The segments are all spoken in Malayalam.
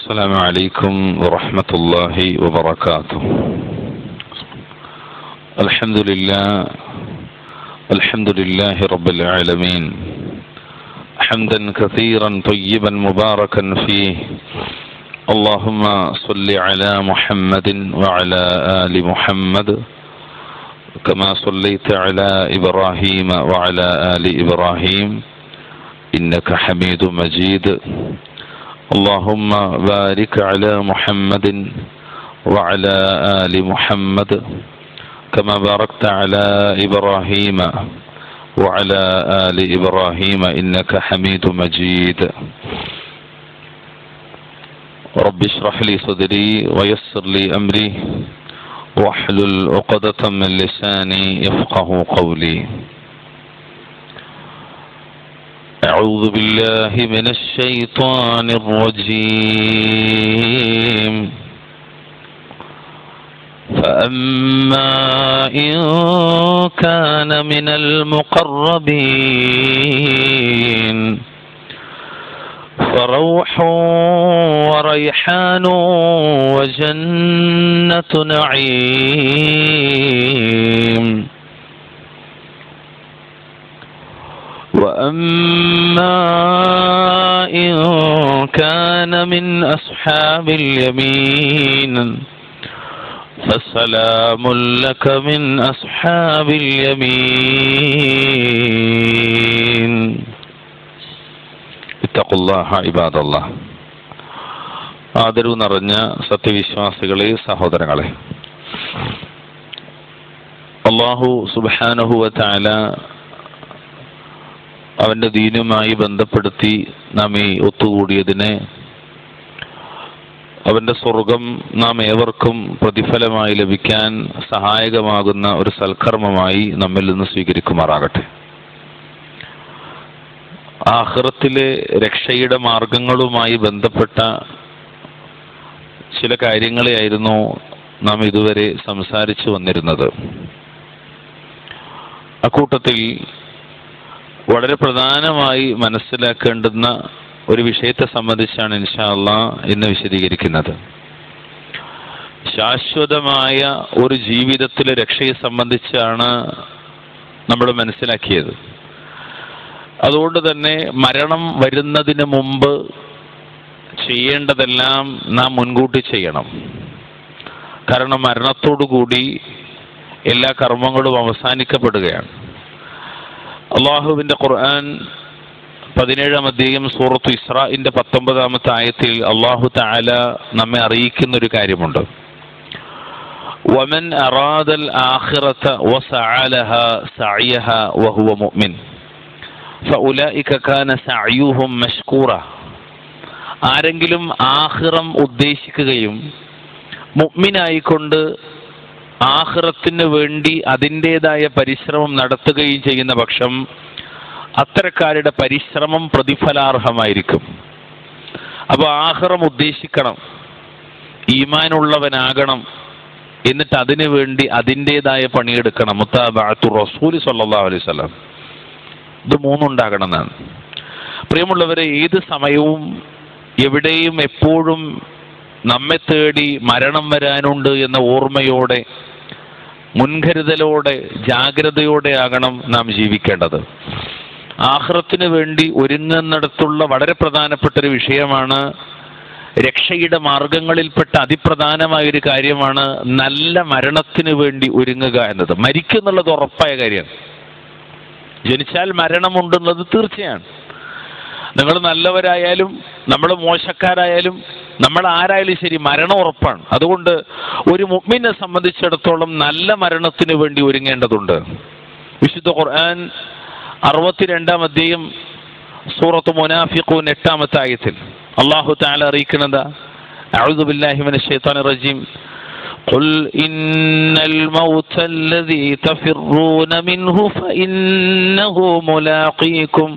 السلام عليكم ورحمة الله وبركاته الحمد لله الحمد لله رب العالمين حمدا كثيرا طيبا مباركا فيه اللهم صل على محمد وعلى آل محمد كما صليت على إبراهيم وعلى آل إبراهيم إنك حميد مجيد اللهم بارك على محمد وعلى آل محمد كما باركت على إبراهيم وعلى آل إبراهيم إنك حميد مجيد رب اشرح لي صدري ويسر لي أمري واحلل عقدة من لساني يفقه قولي أعوذ بالله من الشيطان الرجيم فأما إن كان من المقربين فروح وريحان وجنة نعيم وأما إن كان من أصحاب اليمين فسلام لك من أصحاب اليمين اتقوا الله عباد الله ആദരവ് നിറഞ്ഞ സത്യവിശ്വാസികളെ സഹോദരങ്ങളെ അള്ളാഹു സുബാനഹുവ താല അവന്റെ ദീനുമായി ബന്ധപ്പെടുത്തി നാം ഈ ഒത്തുകൂടിയതിനെ അവന്റെ സ്വർഗം നാം ഏവർക്കും പ്രതിഫലമായി ലഭിക്കാൻ സഹായകമാകുന്ന ഒരു സൽക്കർമ്മമായി നമ്മിൽ നിന്ന് സ്വീകരിക്കുമാറാകട്ടെ ആഹ്റത്തിലെ രക്ഷയുടെ മാർഗങ്ങളുമായി ബന്ധപ്പെട്ട ചില കാര്യങ്ങളെയായിരുന്നു നാം ഇതുവരെ സംസാരിച്ചു വന്നിരുന്നത് അക്കൂട്ടത്തിൽ വളരെ പ്രധാനമായി മനസ്സിലാക്കേണ്ടുന്ന ഒരു വിഷയത്തെ സംബന്ധിച്ചാണ് ഇൻഷാല്ല ഇന്ന് വിശദീകരിക്കുന്നത് ശാശ്വതമായ ഒരു ജീവിതത്തിലെ രക്ഷയെ സംബന്ധിച്ചാണ് നമ്മൾ മനസ്സിലാക്കിയത് അതുകൊണ്ട് തന്നെ മരണം വരുന്നതിന് മുമ്പ് ചെയ്യേണ്ടതെല്ലാം നാം മുൻകൂട്ടി ചെയ്യണം കാരണം മരണത്തോടുകൂടി എല്ലാ കർമ്മങ്ങളും അവസാനിക്കപ്പെടുകയാണ് അള്ളാഹുവിന്റെ ഖുർആൻ പതിനേഴാം അധ്യായം സൂറത്ത് ഇസ്രാഇന്റെ പത്തൊമ്പതാമത്തെ ആയത്തിൽ അള്ളാഹു താല നമ്മെ അറിയിക്കുന്ന ഒരു കാര്യമുണ്ട് വമൻ അറാദൽ ആഖിറത വസഅലഹ സഅയഹ വഹുവ മുഅ്മിൻ ഫഉലൈക കാന സഅയുഹും മഷ്കൂറ ആരെങ്കിലും ആഖിറം ഉദ്ദേശിക്കുകയും മുഅ്മിനായിക്കൊണ്ട് ആഹ്റത്തിന് വേണ്ടി അതിൻ്റെതായ പരിശ്രമം നടത്തുകയും ചെയ്യുന്ന പക്ഷം അത്തരക്കാരുടെ പരിശ്രമം പ്രതിഫലാർഹമായിരിക്കും അപ്പോൾ ആഹ്റം ഉദ്ദേശിക്കണം ഈമാനുള്ളവനാകണം എന്നിട്ട് അതിനു വേണ്ടി അതിൻ്റെതായ പണിയെടുക്കണം മുത്താബാത്തു റസൂലി സല്ലാ അലൈഹി സ്വലം ഇത് മൂന്നുണ്ടാകണം എന്നാണ് പ്രിയമുള്ളവരെ ഏത് സമയവും എവിടെയും എപ്പോഴും നമ്മെ തേടി മരണം വരാനുണ്ട് എന്ന ഓർമ്മയോടെ മുൻകരുതലോടെ ജാഗ്രതയോടെ ആകണം നാം ജീവിക്കേണ്ടത് ആഹ്റത്തിന് വേണ്ടി ഒരുങ്ങുന്നിടത്തുള്ള വളരെ പ്രധാനപ്പെട്ട ഒരു വിഷയമാണ് രക്ഷയുടെ മാർഗങ്ങളിൽപ്പെട്ട അതിപ്രധാനമായ ഒരു കാര്യമാണ് നല്ല മരണത്തിന് വേണ്ടി ഒരുങ്ങുക എന്നത് മരിക്കുന്നുള്ളത് ഉറപ്പായ കാര്യമാണ് ജനിച്ചാൽ മരണമുണ്ടെന്നത് തീർച്ചയാണ് നിങ്ങൾ നല്ലവരായാലും നമ്മൾ മോശക്കാരായാലും നമ്മൾ ആരായാലും ശരി മരണം ഉറപ്പാണ് അതുകൊണ്ട് ഒരു മുഗ്മിനെ സംബന്ധിച്ചിടത്തോളം നല്ല മരണത്തിന് വേണ്ടി ഒരുങ്ങേണ്ടതുണ്ട് വിശുദ്ധ ഖുർആൻ അറുപത്തിരണ്ടാം അധ്യായം സൂറത്ത് മുനാഫിഖൂൻ എട്ടാമത്തെ ആയത്തിൽ അള്ളാഹു താല അറിയിക്കുന്നത് أعوذ بالله من الشيطان الرجيم قل إن الموت الذي تفرون منه فإنه ملاقيكم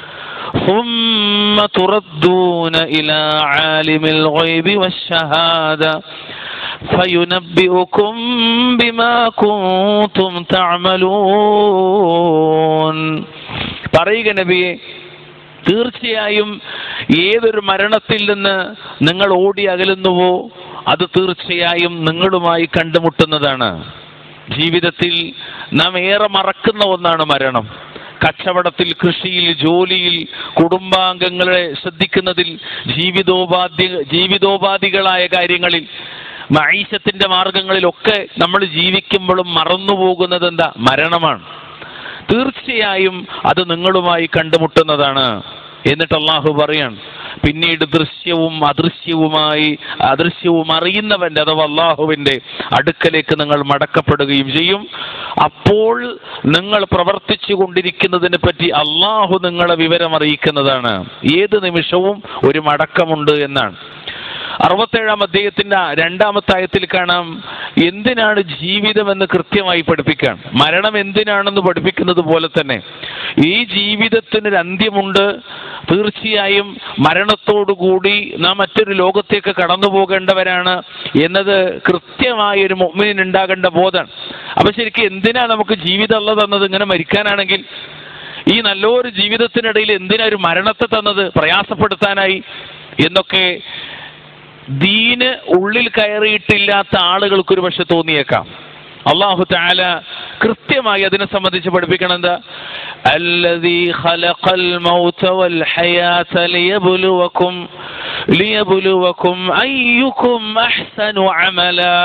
ثم تردون إلى عالم الغيب والشهادة فينبئكم بما كنتم تعملون പറയുക നബിയെ തീർച്ചയായും ഏതൊരു മരണത്തിൽ നിന്ന് നിങ്ങൾ ഓടി അകലുന്നുവോ അത് തീർച്ചയായും നിങ്ങളുമായി കണ്ടുമുട്ടുന്നതാണ് ജീവിതത്തിൽ നാം ഏറെ മറക്കുന്ന ഒന്നാണ് മരണം കച്ചവടത്തിൽ കൃഷിയിൽ ജോലിയിൽ കുടുംബാംഗങ്ങളെ ശ്രദ്ധിക്കുന്നതിൽ ജീവിതോപാധി ജീവിതോപാധികളായ കാര്യങ്ങളിൽ മൈശത്തിന്റെ മാർഗങ്ങളിലൊക്കെ നമ്മൾ ജീവിക്കുമ്പോഴും മറന്നുപോകുന്നത് എന്താ മരണമാണ് തീർച്ചയായും അത് നിങ്ങളുമായി കണ്ടുമുട്ടുന്നതാണ് എന്നിട്ട് അള്ളാഹു പറയാണ് പിന്നീട് ദൃശ്യവും അദൃശ്യവുമായി അദൃശ്യവും അറിയുന്നവന്റെ അഥവാ അള്ളാഹുവിന്റെ അടുക്കലേക്ക് നിങ്ങൾ മടക്കപ്പെടുകയും ചെയ്യും അപ്പോൾ നിങ്ങൾ പ്രവർത്തിച്ചു കൊണ്ടിരിക്കുന്നതിനെ പറ്റി അള്ളാഹു നിങ്ങളെ വിവരം അറിയിക്കുന്നതാണ് ഏത് നിമിഷവും ഒരു മടക്കമുണ്ട് എന്നാണ് അറുപത്തേഴാം അധ്യായത്തിന്റെ രണ്ടാമത്തെ ആയത്തിൽ കാണാം എന്തിനാണ് ജീവിതം എന്ന് കൃത്യമായി പഠിപ്പിക്കാൻ മരണം എന്തിനാണെന്ന് പഠിപ്പിക്കുന്നത് പോലെ തന്നെ ഈ ജീവിതത്തിന് ഒരു അന്ത്യമുണ്ട് തീർച്ചയായും മരണത്തോടുകൂടി നാം മറ്റൊരു ലോകത്തേക്ക് കടന്നു പോകേണ്ടവരാണ് എന്നത് കൃത്യമായ ഒരു മൊമ്മിന് ഉണ്ടാകേണ്ട ബോധമാണ് അപ്പൊ ശരിക്കും എന്തിനാ നമുക്ക് ജീവിതം ഉള്ളത് തന്നത് ഇങ്ങനെ മരിക്കാനാണെങ്കിൽ ഈ നല്ലൊരു ജീവിതത്തിനിടയിൽ എന്തിനാ ഒരു മരണത്തെ തന്നത് പ്രയാസപ്പെടുത്താനായി എന്നൊക്കെ ദീന് ഉള്ളിൽ കയറിയിട്ടില്ലാത്ത ആളുകൾക്ക് ഒരു പക്ഷെ തോന്നിയേക്കാം അള്ളാഹു താല കൃത്യമായി അതിനെ സംബന്ധിച്ച് പഠിപ്പിക്കണം എന്താ الذي خلق الموت والحياة ليبلوكم ليبلوكم أيكم أحسن عملا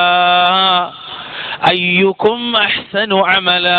أيكم أحسن عملا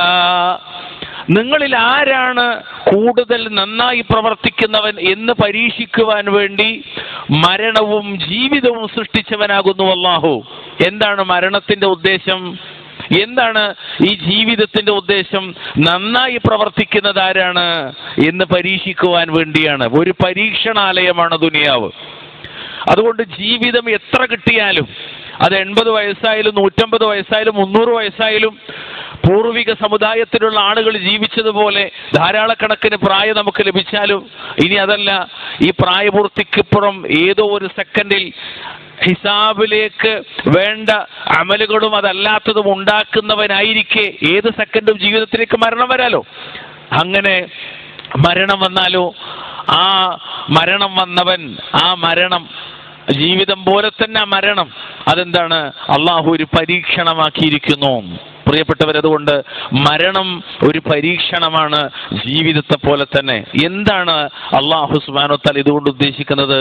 നിങ്ങളിൽ ആരാണ് കൂടുതൽ നന്നായി പ്രവർത്തിക്കുന്നവൻ എന്ന് പരീക്ഷിക്കുവാൻ വേണ്ടി മരണവും ജീവിതവും സൃഷ്ടിച്ചവനാകുന്നു അള്ളാഹു എന്താണ് മരണത്തിന്റെ ഉദ്ദേശം എന്താണ് ഈ ജീവിതത്തിന്റെ ഉദ്ദേശം നന്നായി പ്രവർത്തിക്കുന്നത് ആരാണ് എന്ന് പരീക്ഷിക്കുവാൻ വേണ്ടിയാണ് ഒരു പരീക്ഷണാലയമാണ് ദുനിയാവ് അതുകൊണ്ട് ജീവിതം എത്ര കിട്ടിയാലും അത് എൺപത് വയസ്സായാലും നൂറ്റമ്പത് വയസ്സായാലും മുന്നൂറ് വയസ്സായാലും പൂർവിക സമുദായത്തിലുള്ള ആളുകൾ ജീവിച്ചതുപോലെ ധാരാളക്കണക്കിന് പ്രായം നമുക്ക് ലഭിച്ചാലും ഇനി അതല്ല ഈ പ്രായപൂർത്തിക്കിപ്പുറം ഏതോ ഒരു സെക്കൻഡിൽ ഹിസാബിലേക്ക് വേണ്ട അമലുകളും അതല്ലാത്തതും ഉണ്ടാക്കുന്നവനായിരിക്കെ ഏത് സെക്കൻഡും ജീവിതത്തിലേക്ക് മരണം വരാലോ അങ്ങനെ മരണം വന്നാലോ ആ മരണം വന്നവൻ ആ മരണം ജീവിതം പോലെ തന്നെ ആ മരണം അതെന്താണ് അള്ളാഹു ഒരു പരീക്ഷണമാക്കിയിരിക്കുന്നു പ്രിയപ്പെട്ടവരതുകൊണ്ട് മരണം ഒരു പരീക്ഷണമാണ് ജീവിതത്തെ പോലെ തന്നെ എന്താണ് അള്ളാഹു സുബാനോത്താൽ ഇതുകൊണ്ട് ഉദ്ദേശിക്കുന്നത്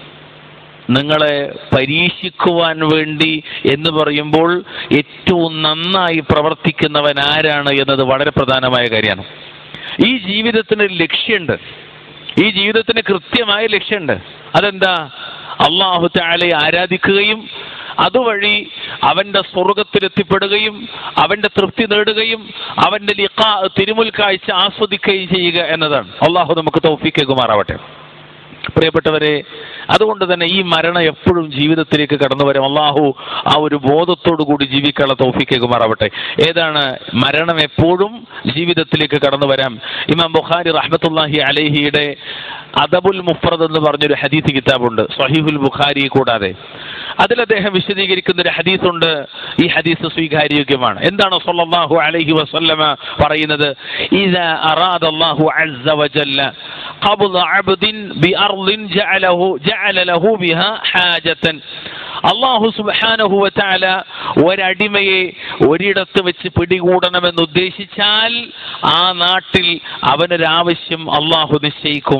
നിങ്ങളെ പരീക്ഷിക്കുവാൻ വേണ്ടി എന്ന് പറയുമ്പോൾ ഏറ്റവും നന്നായി പ്രവർത്തിക്കുന്നവൻ ആരാണ് എന്നത് വളരെ പ്രധാനമായ കാര്യമാണ് ഈ ജീവിതത്തിന് ഒരു ലക്ഷ്യമുണ്ട് ഈ ജീവിതത്തിന് കൃത്യമായ ലക്ഷ്യമുണ്ട് അതെന്താ അള്ളാഹു താലയെ ആരാധിക്കുകയും അതുവഴി അവന്റെ സ്വർഗത്തിലെത്തിപ്പെടുകയും അവന്റെ തൃപ്തി നേടുകയും അവന്റെ ലിഖാ തിരുമുൽ കാഴ്ച ആസ്വദിക്കുകയും ചെയ്യുക എന്നതാണ് അള്ളാഹു നമുക്ക് തൗഫീക്കുമാറാവട്ടെ പ്രിയപ്പെട്ടവരെ അതുകൊണ്ട് തന്നെ ഈ മരണം എപ്പോഴും ജീവിതത്തിലേക്ക് കടന്നു വരും അള്ളാഹു ആ ഒരു ബോധത്തോടു കൂടി ജീവിക്കാനുള്ള തോഫിക്കേക്ക് മാറാവട്ടെ ഏതാണ് മരണം എപ്പോഴും ജീവിതത്തിലേക്ക് കടന്നു വരാം ഇമാം ബുഖാരി റഹ്മത്തുല്ലാഹി അലഹിയുടെ അദബുൽ മുഫ്രദ് എന്ന് പറഞ്ഞൊരു ഹദീസ് കിതാബുണ്ട് സഹീഹുൽ ബുഖാരി കൂടാതെ അതിൽ അദ്ദേഹം വിശദീകരിക്കുന്ന ഒരു ഹദീസ് ഉണ്ട് ഈ ഹദീസ് സ്വീകാര്യോഗ്യമാണ് എന്താണ് സല്ലല്ലാഹു അലൈഹി വസല്ലമ പറയുന്നത് ഇദാ അറാദ അല്ലാഹു അസ്സ വജല്ല ഖബ്ള അബ്ദിൻ ബിഅർളിൻ ജഅലഹു ജഅല ലഹു ബിഹാ ഹാജതൻ അള്ളാഹു സുബ്ഹാനഹു വതആല ഒരടിമയെ ഒരിടത്ത് വെച്ച് പിടികൂടണമെന്ന് ഉദ്ദേശിച്ചാൽ ആ നാട്ടിൽ അവനൊരാവശ്യം അള്ളാഹു നിശ്ചയിക്കും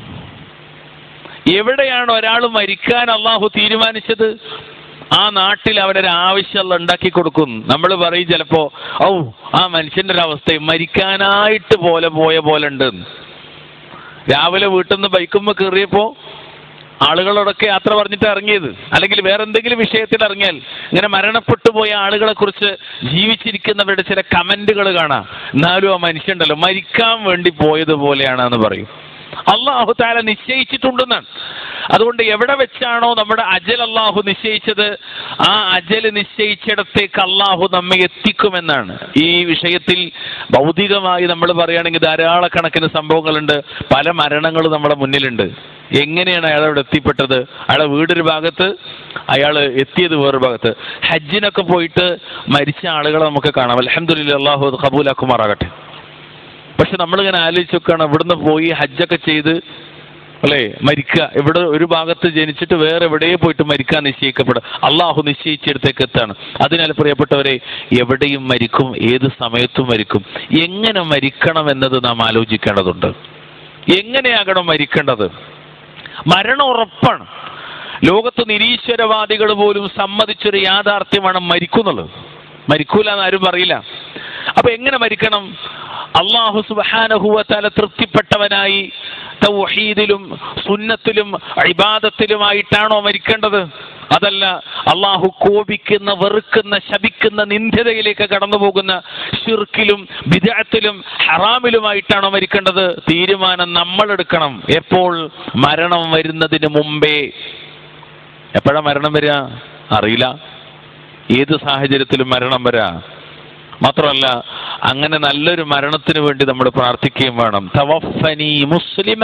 എവിടെയാണ് ഒരാൾ മരിക്കാൻ അള്ളാഹു തീരുമാനിച്ചത് ആ നാട്ടിൽ അവനൊരു ആവശ്യം ഉണ്ടാക്കി കൊടുക്കും നമ്മൾ പറയും ചിലപ്പോ ഔ ആ മനുഷ്യന്റെ ഒരു അവസ്ഥ മരിക്കാനായിട്ട് പോലെ പോയ പോലെ ഉണ്ട് രാവിലെ വീട്ടിൽ നിന്ന് ബൈക്കുമ്പോ കയറിയപ്പോ ആളുകളോടൊക്കെ യാത്ര പറഞ്ഞിട്ട് ഇറങ്ങിയത് അല്ലെങ്കിൽ വേറെ എന്തെങ്കിലും വിഷയത്തിൽ ഇറങ്ങിയാൽ ഇങ്ങനെ മരണപ്പെട്ടു പോയ ആളുകളെ കുറിച്ച് ജീവിച്ചിരിക്കുന്നവരുടെ ചില കമന്റുകൾ കാണാം എന്നാലും ആ മനുഷ്യണ്ടല്ലോ മരിക്കാൻ വേണ്ടി പോയതുപോലെയാണ് എന്ന് പറയും അള്ളാഹു താല നിശ്ചയിച്ചിട്ടുണ്ടെന്നാണ് അതുകൊണ്ട് എവിടെ വെച്ചാണോ നമ്മുടെ അജൽ അള്ളാഹു നിശ്ചയിച്ചത് ആ അജൽ നിശ്ചയിച്ചിടത്തേക്ക് അള്ളാഹു നമ്മെ എത്തിക്കുമെന്നാണ് ഈ വിഷയത്തിൽ ഭൗതികമായി നമ്മൾ പറയുകയാണെങ്കിൽ ധാരാളക്കണക്കിന് സംഭവങ്ങളുണ്ട് പല മരണങ്ങളും നമ്മുടെ മുന്നിലുണ്ട് എങ്ങനെയാണ് അയാൾ അവിടെ എത്തിപ്പെട്ടത് അയാളെ വീടൊരു ഭാഗത്ത് അയാൾ എത്തിയത് വേറൊരു ഭാഗത്ത് ഹജ്ജിനൊക്കെ പോയിട്ട് മരിച്ച ആളുകളെ നമുക്ക് കാണാം അലഹമുല്ല അള്ളാഹു അത് കബൂലാക്കുമാറാകട്ടെ പക്ഷെ നമ്മളിങ്ങനെ ആലോചിച്ച് നോക്കുകയാണ് ഇവിടുന്ന് പോയി ഹജ്ജൊക്കെ ചെയ്ത് അല്ലേ മരിക്കുക ഇവിടെ ഒരു ഭാഗത്ത് ജനിച്ചിട്ട് വേറെ എവിടെ പോയിട്ട് മരിക്കാൻ നിശ്ചയിക്കപ്പെടും അള്ളാഹു നിശ്ചയിച്ചിടത്തേക്ക് എത്താണ് അതിനാൽ പ്രിയപ്പെട്ടവരെ എവിടെയും മരിക്കും ഏത് സമയത്തും മരിക്കും എങ്ങനെ മരിക്കണം എന്നത് നാം ആലോചിക്കേണ്ടതുണ്ട് എങ്ങനെയാകണം മരിക്കേണ്ടത് മരണം ഉറപ്പാണ് ലോകത്ത് നിരീശ്വരവാദികൾ പോലും സമ്മതിച്ചൊരു യാഥാർത്ഥ്യമാണ് മരിക്കുന്നുള്ളത് മരിക്കൂല എന്ന് ആരും പറയില്ല അപ്പൊ എങ്ങനെ മരിക്കണം അള്ളാഹു സുബാനഹുവത്താല തൃപ്തിപ്പെട്ടവനായി തൗഹീദിലും സുന്നത്തിലും ഇബാദത്തിലുമായിട്ടാണോ മരിക്കേണ്ടത് അതല്ല അള്ളാഹു കോപിക്കുന്ന വെറുക്കുന്ന ശപിക്കുന്ന നിന്ദതയിലേക്ക് കടന്നു പോകുന്ന ഷിർക്കിലും വിദഗ്ധത്തിലും ഹറാമിലുമായിട്ടാണോ മരിക്കേണ്ടത് തീരുമാനം നമ്മൾ എടുക്കണം എപ്പോൾ മരണം വരുന്നതിന് മുമ്പേ എപ്പോഴാ മരണം വരിക അറിയില്ല ഏത് സാഹചര്യത്തിലും മരണം വരാ മാത്രമല്ല അങ്ങനെ നല്ലൊരു മരണത്തിന് വേണ്ടി നമ്മൾ പ്രാർത്ഥിക്കുകയും വേണം തവഫനി മുസ്ലിമ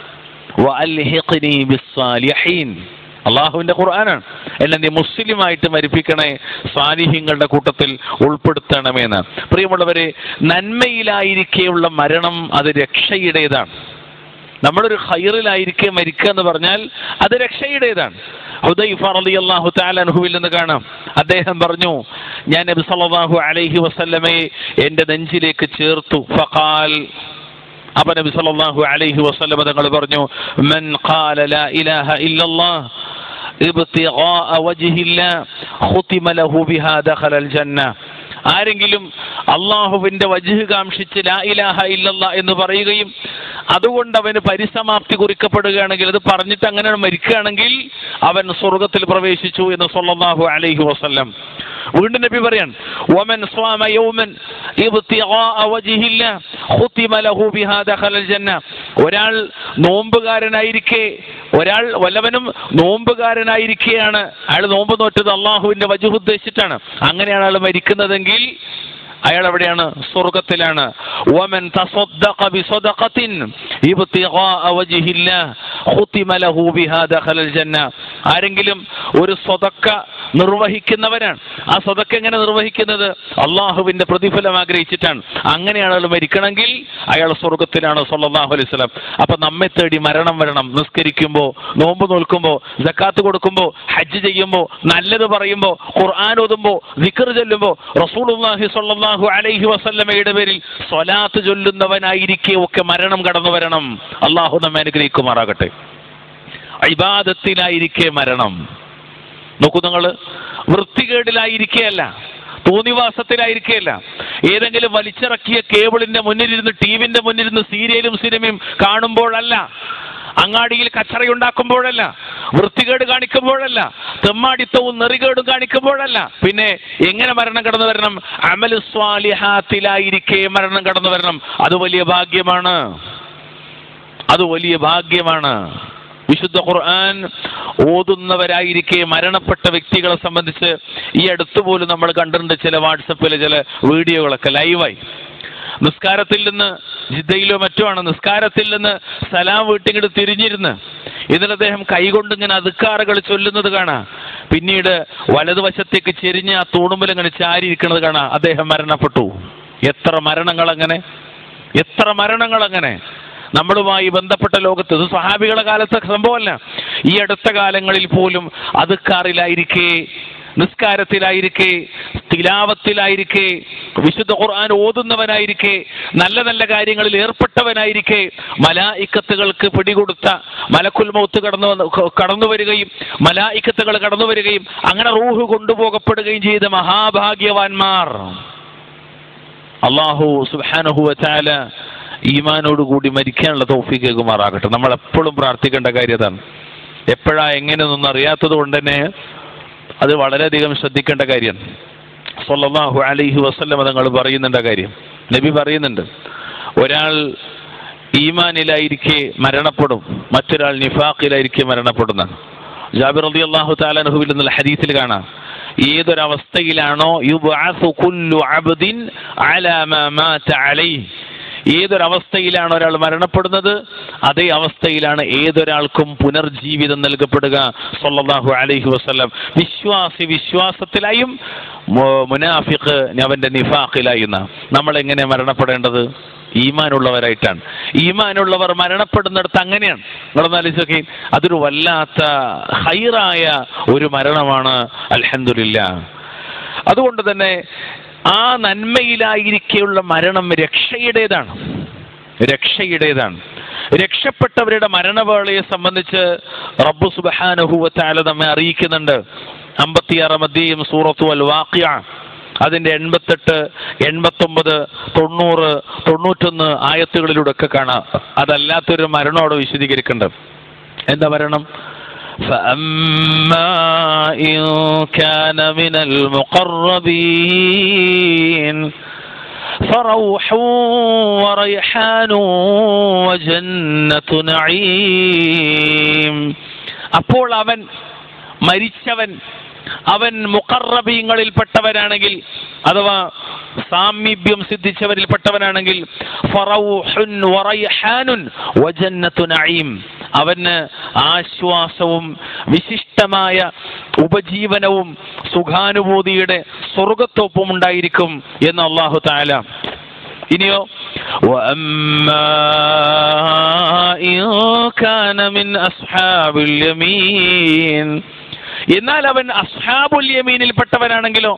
വഅൽഹിഖ്നി ബിസ്സാലിഹീൻ അള്ളാഹുവിന്റെ ഖുർആനാണ് എന്നെ നീ മുസ്ലിമായിട്ട് മരിപ്പിക്കണേ സാലിഹ്യങ്ങളുടെ കൂട്ടത്തിൽ ഉൾപ്പെടുത്തണമെന്ന് പ്രിയമുള്ളവരെ നന്മയിലായിരിക്കെയുള്ള മരണം അത് രക്ഷയുടേതാണ് നമ്മളൊരു ഹൈറിലായിരിക്കെ മരിക്കുക എന്ന് പറഞ്ഞാൽ അത് രക്ഷയുടേതാണ് ഹുദൈഫ റളിയല്ലാഹു തആല അൻഹുവിൽ നിന്ന് കാണാം അദ്ദേഹം പറഞ്ഞു ഞാൻ നബി സല്ലല്ലാഹു അലൈഹി വസല്ലമയെ എൻ്റെ നെഞ്ചിലേക്ക് ചേർത്തു ഫഖാൽ അപ്പൊ നബി സല്ലല്ലാഹു അലൈഹി വസല്ലമ തങ്ങൾ പറഞ്ഞു മൻ ഖാല ലാ ഇലാഹ ഇല്ലല്ലാഹ് ابتغاء وجه الله ختم له بها دخل الجنة ആരെങ്കിലും അള്ളാഹുവിന്റെ വജുഹ് കാംക്ഷിച്ച് ലാ ഇലാഹ ഇല്ലല്ല എന്ന് പറയുകയും അതുകൊണ്ട് അവന് പരിസമാപ്തി കുറിക്കപ്പെടുകയാണെങ്കിൽ അത് പറഞ്ഞിട്ട് അങ്ങനെ മരിക്കുകയാണെങ്കിൽ അവൻ സ്വർഗത്തിൽ പ്രവേശിച്ചു എന്ന് സല്ലല്ലാഹു അലൈഹി വസല്ലം വീണ്ടും നബി പറയാൻ വമൻ സ്വാമ യൗമൻ ഇബ്തിഗാഅ വജ്ഹില്ല ഖുതിമ ലഹു ബിഹാ ദഖലൽ ജന്ന ഒരാൾ നോമ്പുകാരനായിരിക്കെ ഒരാൾ വല്ലവനും നോമ്പുകാരനായിരിക്കെയാണ് അയാൾ നോമ്പ് നോറ്റത് അള്ളാഹുവിന്റെ വജുഹ് ഉദ്ദേശിച്ചിട്ടാണ് അങ്ങനെയാണ് അയാൾ മരിക്കുന്നതെങ്കിൽ അയാൾ എവിടെയാണ് സ്വർഗത്തിലാണ് വമൻ തസദ്ദഖ ബിസദഖത്തിൻ ഇബ്തിഗാഅ വജ്ഹില്ലാ ഖുതിമ ലഹു ബിഹാ ദഖലൽ ജന്ന ആരെങ്കിലും ഒരു സ്വതക്ക നിർവഹിക്കുന്നവരാണ് ആ സ്വതക്ക എങ്ങനെ നിർവഹിക്കുന്നത് അള്ളാഹുവിന്റെ പ്രതിഫലം ആഗ്രഹിച്ചിട്ടാണ് അങ്ങനെയാണ് അയാൾ മരിക്കണമെങ്കിൽ അയാൾ സ്വർഗത്തിലാണ് സല്ലല്ലാഹു അലൈഹി വസല്ലം അപ്പൊ നമ്മെ തേടി മരണം വരണം നിസ്കരിക്കുമ്പോൾ നോമ്പ് നോൽക്കുമ്പോൾ ജക്കാത്ത് കൊടുക്കുമ്പോൾ ഹജ്ജ് ചെയ്യുമ്പോൾ നല്ലത് പറയുമ്പോൾ ഖുർആൻ ഓതുമ്പോൾ ദിക്ർ ചൊല്ലുമ്പോൾ റസൂലുള്ളാഹി സ്വല്ലല്ലാഹു അലൈഹി വസല്ലമയുടെ പേരിൽ സ്വലാത്ത് ചൊല്ലുന്നവനായിരിക്കെ ഒക്കെ മരണം കടന്നു വരണം അള്ളാഹു നമ്മെ അനുഗ്രഹിക്കുമാറാകട്ടെ ഇബാദത്തിലായിരിക്കെ മരണം നോക്കൂ നിങ്ങൾ വൃത്തികേടിലായിരിക്കുകയല്ല തോന്നിവാസത്തിലായിരിക്കുകയല്ല ഏതെങ്കിലും വലിച്ചിറക്കിയ കേബിളിന്റെ മുന്നിലിരുന്ന് ടിവിന്റെ മുന്നിലിരുന്ന് സീരിയലും സിനിമയും കാണുമ്പോഴല്ല അങ്ങാടിയിൽ കച്ചറയുണ്ടാക്കുമ്പോഴല്ല വൃത്തികേട് കാണിക്കുമ്പോഴല്ല തെമ്മാടിത്തവും നെറികേടും കാണിക്കുമ്പോഴല്ല പിന്നെ എങ്ങനെ മരണം കടന്നു വരണം അമൽ സ്വാലിഹാത്തിലായിരിക്കെ മരണം കടന്നു വരണം അത് വലിയ ഭാഗ്യമാണ് അത് വലിയ ഭാഗ്യമാണ് വിശുദ്ധ ഖുർആൻ ഓതുന്നവരായിരിക്കെ മരണപ്പെട്ട വ്യക്തികളെ സംബന്ധിച്ച് ഈ അടുത്ത് പോലും നമ്മൾ കണ്ടിട്ടുണ്ട് ചില വാട്സപ്പിലെ ചില വീഡിയോകളൊക്കെ ലൈവായി നിസ്കാരത്തിൽ നിന്ന് ജിദ്ദയിലോ മറ്റോ ആണ് നിസ്കാരത്തിൽ നിന്ന് സലാം വീട്ടിങ്ങോട്ട് തിരിഞ്ഞിരുന്ന് ഇതിൽ അദ്ദേഹം കൈകൊണ്ട് ഇങ്ങനെ അതുക്കാറുകൾ ചൊല്ലുന്നത് കാണാം പിന്നീട് വലതുവശത്തേക്ക് ചെരിഞ്ഞ് ആ തൂണുമ്പിൽ ഇങ്ങനെ ചാരിയിരിക്കുന്നത് കാണാം അദ്ദേഹം മരണപ്പെട്ടു എത്ര മരണങ്ങൾ അങ്ങനെ എത്ര മരണങ്ങൾ അങ്ങനെ നമ്മളുമായി ബന്ധപ്പെട്ട ലോകത്ത് ഇത് സഹാബികളുടെ കാലത്തെ സംഭവമല്ല ഈ അടുത്ത കാലങ്ങളിൽ പോലും അതുക്കാറിലായിരിക്കെ നിസ്കാരത്തിലായിരിക്കെ തിലാവത്തിലായിരിക്കെ വിശുദ്ധ ഖുർആൻ ഓതുന്നവനായിരിക്കെ നല്ല നല്ല കാര്യങ്ങളിൽ ഏർപ്പെട്ടവനായിരിക്കെ മലായിക്കത്തുകൾക്ക് പിടികൊടുത്ത മലക്കുൽ മൗത്ത് കടന്നു വന്ന് കടന്നു വരികയും മലായിക്കത്തുകൾ കടന്നു വരികയും അങ്ങനെ റൂഹ് കൊണ്ടുപോകപ്പെടുകയും ചെയ്ത മഹാഭാഗ്യവാന്മാർ അള്ളാഹു സുബാനഹു വചാല ഈമാനോടുകൂടി മരിക്കാനുള്ള തൗഫീക്ക് കേൾക്കുമാറാകട്ടെ നമ്മൾ എപ്പോഴും പ്രാർത്ഥിക്കേണ്ട കാര്യം അതാണ് എപ്പോഴാ എങ്ങനെയൊന്നും അറിയാത്തത് കൊണ്ട് തന്നെ അത് വളരെയധികം ശ്രദ്ധിക്കേണ്ട കാര്യം സല്ലല്ലാഹു അലൈഹി വസല്ലം തങ്ങൾ പറയുന്നുണ്ട് കാര്യം നബി പറയുന്നുണ്ട് ഒരാൾ ഈമാനിലായിരിക്കെ മരണപ്പെടും മറ്റൊരാൾ നിഫാഖിലായിരിക്കെ മരണപ്പെടുന്ന ജാബിർ റളി അള്ളാഹു താലാൻഹുവിൽ നിന്നുള്ള ഹദീസിൽ കാണാം ഏതൊരവസ്ഥയിലാണോ യുബ്അസു കുല്ലു അബ്ദിൻ അലാ മാ മാത അലൈഹി ഏതൊരവസ്ഥയിലാണ് ഒരാൾ മരണപ്പെടുന്നത് അതേ അവസ്ഥയിലാണ് ഏതൊരാൾക്കും പുനർജീവിതം നൽകപ്പെടുക സല്ലല്ലാഹു അലൈഹി വസല്ലം വിശ്വാസി വിശ്വാസത്തിലായും മു- മുനാഫിഖ് അവന്റെ നിഫാഖിലായും നമ്മൾ എങ്ങനെ മരണപ്പെടേണ്ടത് ഈമാനുള്ളവരായിട്ടാണ് ഈമാനുള്ളവർ മരണപ്പെടുന്നിടത്ത് അങ്ങനെയാണ് നിങ്ങളൊന്ന് ആലോചിച്ചൊക്കെ അതൊരു വല്ലാത്ത ഹൈറായ ഒരു മരണമാണ് അൽഹന്ദില്ല അതുകൊണ്ട് തന്നെ ആ നന്മയിലായിരിക്കെയുള്ള മരണം രക്ഷയുടേതാണ് രക്ഷയുടേതാണ് രക്ഷപ്പെട്ടവരുടെ മരണവേളയെ സംബന്ധിച്ച് റബ്ബു സുബഹാനുഭൂവത്താല നമ്മെ അറിയിക്കുന്നുണ്ട് അമ്പത്തിയാറാം അധ്യയം സൂറത്തു അൽ വാക്യ അതിന്റെ എൺപത്തെട്ട് എൺപത്തൊമ്പത് തൊണ്ണൂറ് തൊണ്ണൂറ്റൊന്ന് ആയത്തുകളിലൂടെ ഒക്കെ കാണാം അതല്ലാത്തൊരു മരണോട് വിശദീകരിക്കേണ്ടത് എന്താ മരണം فأما إن كان من المقربين فروح وريحان وجنة نعيم അപ്പോൾ അവൻ മരിച്ചവൻ അവൻ മുഖറബീങ്ങളിൽപ്പെട്ടവനാണെങ്കിൽ അഥവാ സാമീപ്യം സിദ്ധിച്ചവരിൽപ്പെട്ടവനാണെങ്കിൽ ഫറൗഹുൻ വറയ്ഹാനുൻ വജന്നത്തു നഈം അവന് ആശ്വാസവും വിശിഷ്ടമായ ഉപജീവനവും സുഖാനുഭൂതിയുടെ സ്വർഗത്തൊപ്പം ഉണ്ടായിരിക്കും എന്ന് അള്ളാഹു താല ഇനിയോ وأما إن كان من أصحاب اليمين എന്നാൽ അവൻ അസ്ഹാബുൽ യമീനിൽപ്പെട്ടവനാണെങ്കിലോ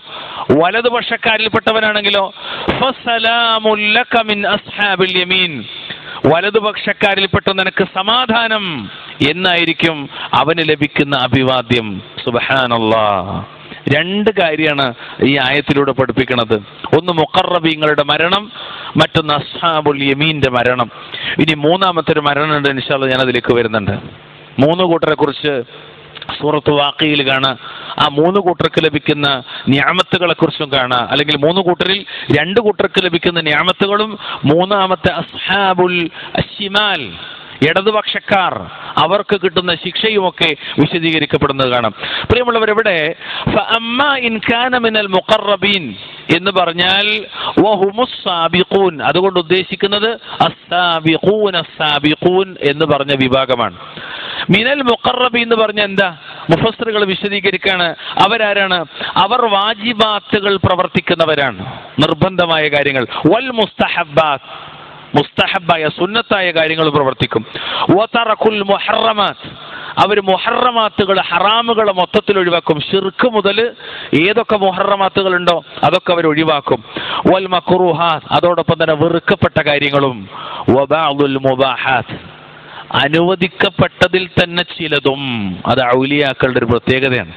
വലതുപക്ഷക്കാരിൽപ്പെട്ടവനാണെങ്കിലോ ഫസലാമുൽ ലക മിൻ അസ്ഹാബിൽ യമീൻ വലതുപക്ഷക്കാരിൽപ്പെട്ട നിനക്ക് സമാധാനം എന്നായിരിക്കും അവന് ലഭിക്കുന്ന അഭിവാദ്യം സുബഹാനല്ലാ രണ്ട് കാര്യമാണ് ഈ ആയത്തിലൂടെ പഠിപ്പിക്കുന്നത് ഒന്ന് മുഖറബീങ്ങളുടെ മരണം മറ്റൊന്ന് അസ്ഹാബുൽ യമീന്റെ മരണം ഇനി മൂന്നാമത്തെ ഒരു മരണമുണ്ട് ഇൻഷാല്ല ഞാൻ അതിലേക്ക് വരുന്നുണ്ട് മൂന്ന് കൂട്ടരെ കുറിച്ച് സൂറത്ത് വാക്കയിൽ കാണാം ആ മൂന്ന് കൂട്ടർക്ക് ലഭിക്കുന്ന ന്യാമത്തുകളെ കുറിച്ചും കാണാം അല്ലെങ്കിൽ മൂന്ന് കൂട്ടരിൽ രണ്ട് കൂട്ടർക്ക് ലഭിക്കുന്ന ന്യാമത്തുകളും മൂന്നാമത്തെ അസ്ഹാബുൽ അഷിമാൽ ഇടതുപക്ഷക്കാർ അവർക്ക് കിട്ടുന്ന ശിക്ഷയുമൊക്കെ വിശദീകരിക്കപ്പെടുന്നത് കാണാം പ്രിയമുള്ളവർ ഇവിടെ ഫഅമ്മ ഇൻ കാന മിനൽ മുഖറബീൻ എന്ന് പറഞ്ഞാൽ വഹുമുസ് സാബിഖൂൻ അതുകൊണ്ട് ഉദ്ദേശിക്കുന്നത് അസ്സാബിഖൂൻ അസ്സാബിഖൂൻ എന്ന് പറഞ്ഞ വിഭാഗമാണ് മിനൽ മുഖറബി എന്ന് പറഞ്ഞ എന്താ മുഫസ്സറുകൾ വിശദീകരിക്കാണ് അവരാരാണ് അവർ വാജിബാത്തുകൾ പ്രവർത്തിക്കുന്നവരാണ് നിർബന്ധമായ കാര്യങ്ങൾ വൽ മുസ്തഹബാത്ത് മുസ്തഹബായ സുന്നത്തായ കാര്യങ്ങൾ പ്രവർത്തിക്കും വതറക്കുൽ മുഹറമാത്ത് അവർ മുഹറമാത്തുകൾ ഹറാമുകൾ മൊത്തത്തിൽ ഒഴിവാക്കും ഷിർക്ക് മുതൽ ഏതൊക്കെ മുഹറമാത്തുകൾ ഉണ്ടോ അതൊക്കെ അവർ ഒഴിവാക്കും വൽ മക്റൂഹാത്ത് അതോടൊപ്പം തന്നെ വെറുക്കപ്പെട്ട കാര്യങ്ങളും വബഅദുൽ മുബാഹാത്ത് അനുവദിക്കപ്പെട്ടതിൽ തന്നെ ചിലതും അത് ഔലിയാക്കളുടെ ഒരു പ്രത്യേകതയാണ്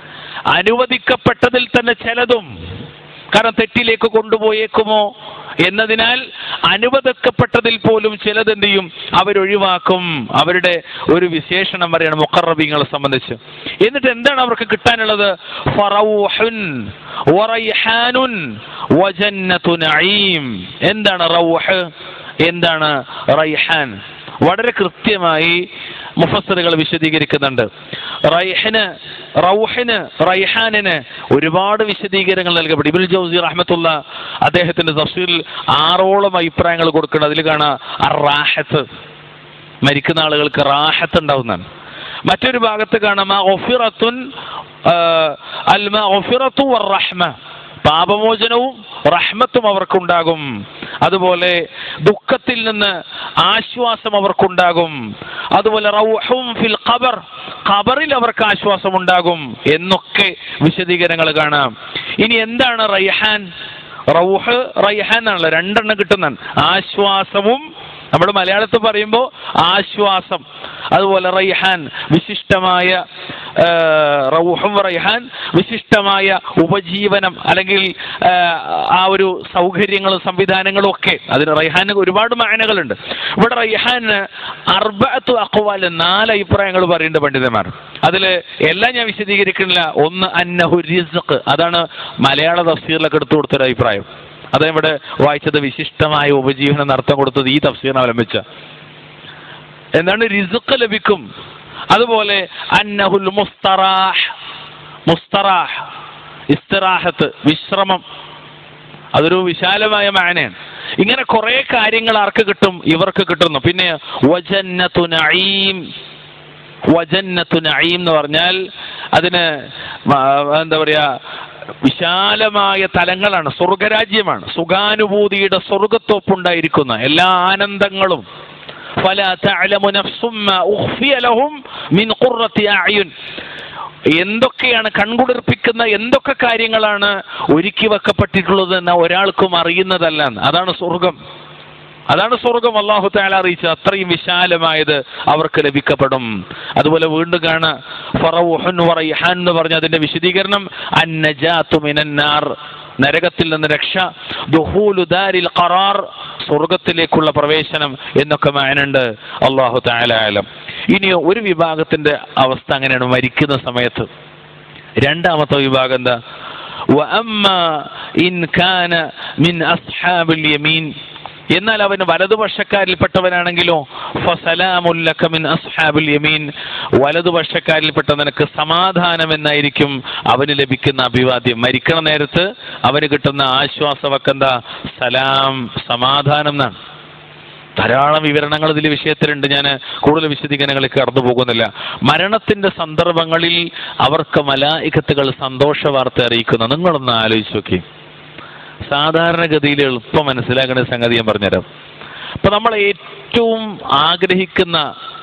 അനുവദിക്കപ്പെട്ടതിൽ തന്നെ ചിലതും കാരണം തെറ്റിലേക്ക് കൊണ്ടുപോയേക്കുമോ എന്നതിനാൽ അനുവദിക്കപ്പെട്ടതിൽ പോലും ചിലത് എന്ത് ചെയ്യും അവരൊഴിവാക്കും അവരുടെ ഒരു വിശേഷണം പറയാണ് മുഖറബിങ്ങളെ സംബന്ധിച്ച് എന്നിട്ട് എന്താണ് അവർക്ക് കിട്ടാനുള്ളത് ഫറൗഹുൻ വറയ്ഹാനുൻ വജന്നത്തു നഈം എന്താണ് റൗഹ് എന്താണ് റൈഹാൻ വളരെ കൃത്യമായി മുഫസറുകൾ വിശദീകരിക്കുന്നുണ്ട് റൈഹന് റൗഹിന് റൈഹാനിന് ഒരുപാട് വിശദീകരണങ്ങൾ നൽകപ്പെട്ടു ഇബിൽ ജൗസി റഹ്മത്തുള്ള അദ്ദേഹത്തിന്റെ തഫ്സീറിൽ ആറോളം അഭിപ്രായങ്ങൾ കൊടുക്കണം അതിൽ കാണാം റാഹത്ത് മരിക്കുന്ന ആളുകൾക്ക് റാഹത്ത് ഉണ്ടാവുന്നതാണ് മറ്റൊരു ഭാഗത്ത് കാണാം ഒഫിറത്തുൻ അൽമ ഒഫിറത്തു റഹ്മ പാപമോചനവും റഹ്മത്തും അവർക്കുണ്ടാകും അതുപോലെ ദുഃഖത്തിൽ നിന്ന് ആശ്വാസം അവർക്കുണ്ടാകും അതുപോലെ റൗഹും ഫിൽ ഖബർ ഖബറിൽ അവർക്ക് ആശ്വാസം ഉണ്ടാകും എന്നൊക്കെ വിശദീകരണങ്ങൾ കാണാം ഇനി എന്താണ് റൈഹാൻ റൗഹ് റൈഹാൻ എന്നാണല്ലോ രണ്ടെണ്ണം കിട്ടുന്നതാണ് ആശ്വാസവും നമ്മൾ മലയാളത്തിൽ പറയുമ്പോൾ ആശ്വാസം അതുപോലെ റൈഹാൻ വിശിഷ്ടമായ ആ, റൗഹും റൈഹാൻ വിശിഷ്ടമായ ഉപജീവനം അല്ലെങ്കിൽ ആ, ആ ഒരു സൗകര്യങ്ങളും സംവിധാനങ്ങളും ഒക്കെ അതിന് റൈഹാന് ഒരുപാട് മാനകളുണ്ട് ഇവിടെ റൈഹാന് അർബഅത്തു അഖ്വാൽ നാല് അഭിപ്രായങ്ങൾ പറയുന്നുണ്ട് പണ്ഡിതന്മാർ അതിൽ എല്ലാം ഞാൻ വിശദീകരിക്കുന്നില്ല ഒന്ന് അന്നഹു റിസ്ഖ് അതാണ് മലയാള തഫ്സീറിലൊക്കെ എടുത്തു കൊടുത്തൊരു അഭിപ്രായം അത് ഇവിടെ വായിച്ചത് വിശിഷ്ടമായ ഉപജീവനം നടത്താൻ കൊടുത്തത് ഈ തഫ്സീറിനെ അവലംബിച്ച എന്താണ് റിസുക്ക് ലഭിക്കും അതുപോലെ അന്നഹുൽ മുസ്തറാഹ് മുസ്തറാഹ് ഇസ്തിറാഹത്ത് വിശ്രമം അതൊരു വിശാലമായ മാനയാണ് ഇങ്ങനെ കുറെ കാര്യങ്ങൾ ആർക്ക് കിട്ടും ഇവർക്ക് കിട്ടുന്നു പിന്നെ വജന്നത്തു നഈം വജന്നത്തു നഈം എന്ന് പറഞ്ഞാൽ അതിന് മ- എന്താ പറയാ വിശാലമായ തലങ്ങളാണ് സ്വർഗരാജ്യമാണ് സുഖാനുഭൂതിയുടെ സ്വർഗത്തോപ്പുണ്ടായിരിക്കുന്ന എല്ലാ ആനന്ദങ്ങളും فلا تعلم نفس ما أخفي لهم من قرة أعين എന്തൊക്കെയാണ് കൺകുളിർപ്പിക്കുന്ന എന്തൊക്കെ കാര്യങ്ങളാണ് ഒരുക്കി വെക്കപ്പെട്ടിട്ടുള്ളത് എന്ന് ഒരാൾക്കും അറിയുന്നതല്ല അതാണ് സ്വർഗം അതാണ് സ്വർഗം അള്ളാഹു താല അറിയിച്ചത് അത്രയും വിശാലമായത് അവർക്ക് ലഭിക്കപ്പെടും അതുപോലെ വീണ്ടും കാണാ ഫറവുഹുൻ വറയ്ഹാൻ എന്ന് പറഞ്ഞ അതിന്റെ വിശദീകരണം അന്നജാത്തു മിനന്നാർ നരകത്തിൽ നിന്ന് രക്ഷ ദുഹൂലു ദാരിൽ ഖറാർ സ്വർഗത്തിലേക്കുള്ള പ്രവേശനം എന്നൊക്കെ മാനുണ്ട് അള്ളാഹു താല ആലം ഇനി ഒരു വിഭാഗത്തിന്റെ അവസ്ഥ അങ്ങനെയാണ് മരിക്കുന്ന സമയത്ത് രണ്ടാമത്തെ വിഭാഗം എന്താ وأما إن كان من أصحاب اليمين എന്നാൽ അവന് വലതുപക്ഷക്കാരിൽപ്പെട്ടവനാണെങ്കിലോ ഫസലാമുല്ലക മിൻ അസ്ഹാബിൽ യമീൻ വലതുപക്ഷക്കാരിൽപ്പെട്ട നിനക്ക് സമാധാനം എന്നായിരിക്കും അവന് ലഭിക്കുന്ന അഭിവാദ്യം മരിക്കണ നേരത്ത് അവന് കിട്ടുന്ന ആശ്വാസവക്കെന്ത സലാം സമാധാനം എന്നാണ് ധാരാളം വിവരണങ്ങൾ ഇതിൽ വിഷയത്തിലുണ്ട് ഞാൻ കൂടുതൽ വിശദീകരണങ്ങളിലേക്ക് കടന്നു പോകുന്നില്ല മരണത്തിന്റെ സന്ദർഭങ്ങളിൽ അവർക്ക് മലായികത്തുകൾ സന്തോഷ വാർത്ത അറിയിക്കുന്നു നിങ്ങളൊന്ന് ആലോചിച്ച് നോക്കി സാധാരണഗതിയിൽ എളുപ്പം മനസ്സിലാക്കുന്ന സംഗതി ഞാൻ പറഞ്ഞുതരാം അപ്പൊ നമ്മൾ ഏറ്റവും ആഗ്രഹിക്കുന്ന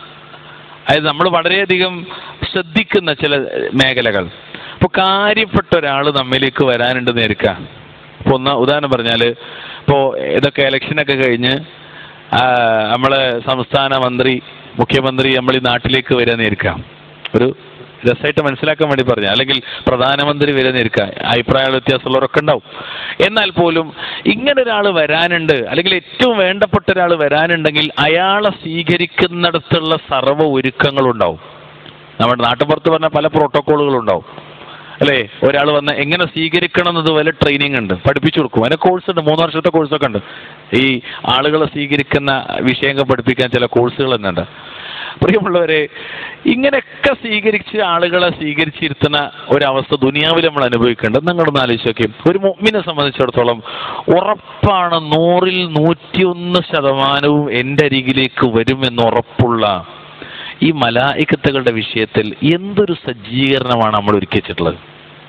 അതായത് നമ്മൾ വളരെയധികം ശ്രദ്ധിക്കുന്ന ചില മേഖലകൾ ഇപ്പൊ കാര്യപ്പെട്ട ഒരാൾ നമ്മിലേക്ക് വരാനുണ്ടെന്ന് നേരിക്ക ഇപ്പൊ ഒന്ന് ഉദാഹരണം പറഞ്ഞാല് ഇപ്പോ ഇതൊക്കെ ഇലക്ഷനൊക്കെ കഴിഞ്ഞ് ആ, നമ്മളെ സംസ്ഥാന മന്ത്രി മുഖ്യമന്ത്രി നമ്മൾ ഈ നാട്ടിലേക്ക് വരാൻ നേരിക്കാം ഒരു രസമായിട്ട് മനസ്സിലാക്കാൻ വേണ്ടി പറഞ്ഞു അല്ലെങ്കിൽ പ്രധാനമന്ത്രി വരെ നിൽക്കുക അഭിപ്രായ വ്യത്യാസമുള്ളവരൊക്കെ ഉണ്ടാവും എന്നാൽ പോലും ഇങ്ങനെ ഒരാൾ വരാനുണ്ട് അല്ലെങ്കിൽ ഏറ്റവും വേണ്ടപ്പെട്ട ഒരാൾ വരാനുണ്ടെങ്കിൽ അയാളെ സ്വീകരിക്കുന്നിടത്തുള്ള സർവ്വ ഒരുക്കങ്ങളും ഉണ്ടാവും നമ്മുടെ നാട്ടുപുറത്ത് പറഞ്ഞ പല പ്രോട്ടോക്കോളുകളും ഉണ്ടാവും അല്ലേ ഒരാൾ വന്ന് എങ്ങനെ സ്വീകരിക്കണം എന്നത് വല്ല ട്രെയിനിങ് ഉണ്ട് പഠിപ്പിച്ചു കൊടുക്കും അതിന് കോഴ്സ് ഉണ്ട് മൂന്ന് വർഷത്തെ കോഴ്സൊക്കെ ഉണ്ട് ഈ ആളുകളെ സ്വീകരിക്കുന്ന വിഷയങ്ങൾ പഠിപ്പിക്കാൻ ചില കോഴ്സുകൾ തന്നെ ഉണ്ട് പ്രിയമുള്ളവരെ ഇങ്ങനെയൊക്കെ സ്വീകരിച്ച് ആളുകളെ സ്വീകരിച്ചിരുത്തുന്ന ഒരവസ്ഥ ദുനിയാവിൽ നമ്മൾ അനുഭവിക്കേണ്ടത് നിങ്ങളൊന്ന് ആലോചിച്ച് നോക്കി ഒരു മുമ്മിനെ സംബന്ധിച്ചിടത്തോളം ഉറപ്പാണ് നൂറിൽ നൂറ്റിയൊന്ന് ശതമാനവും എൻ്റെ അരികിലേക്ക് വരുമെന്ന് ഉറപ്പുള്ള ഈ മലായിക്കത്തുകളുടെ വിഷയത്തിൽ എന്തൊരു സജ്ജീകരണമാണ് നമ്മൾ ഒരുക്കി വെച്ചിട്ടുള്ളത്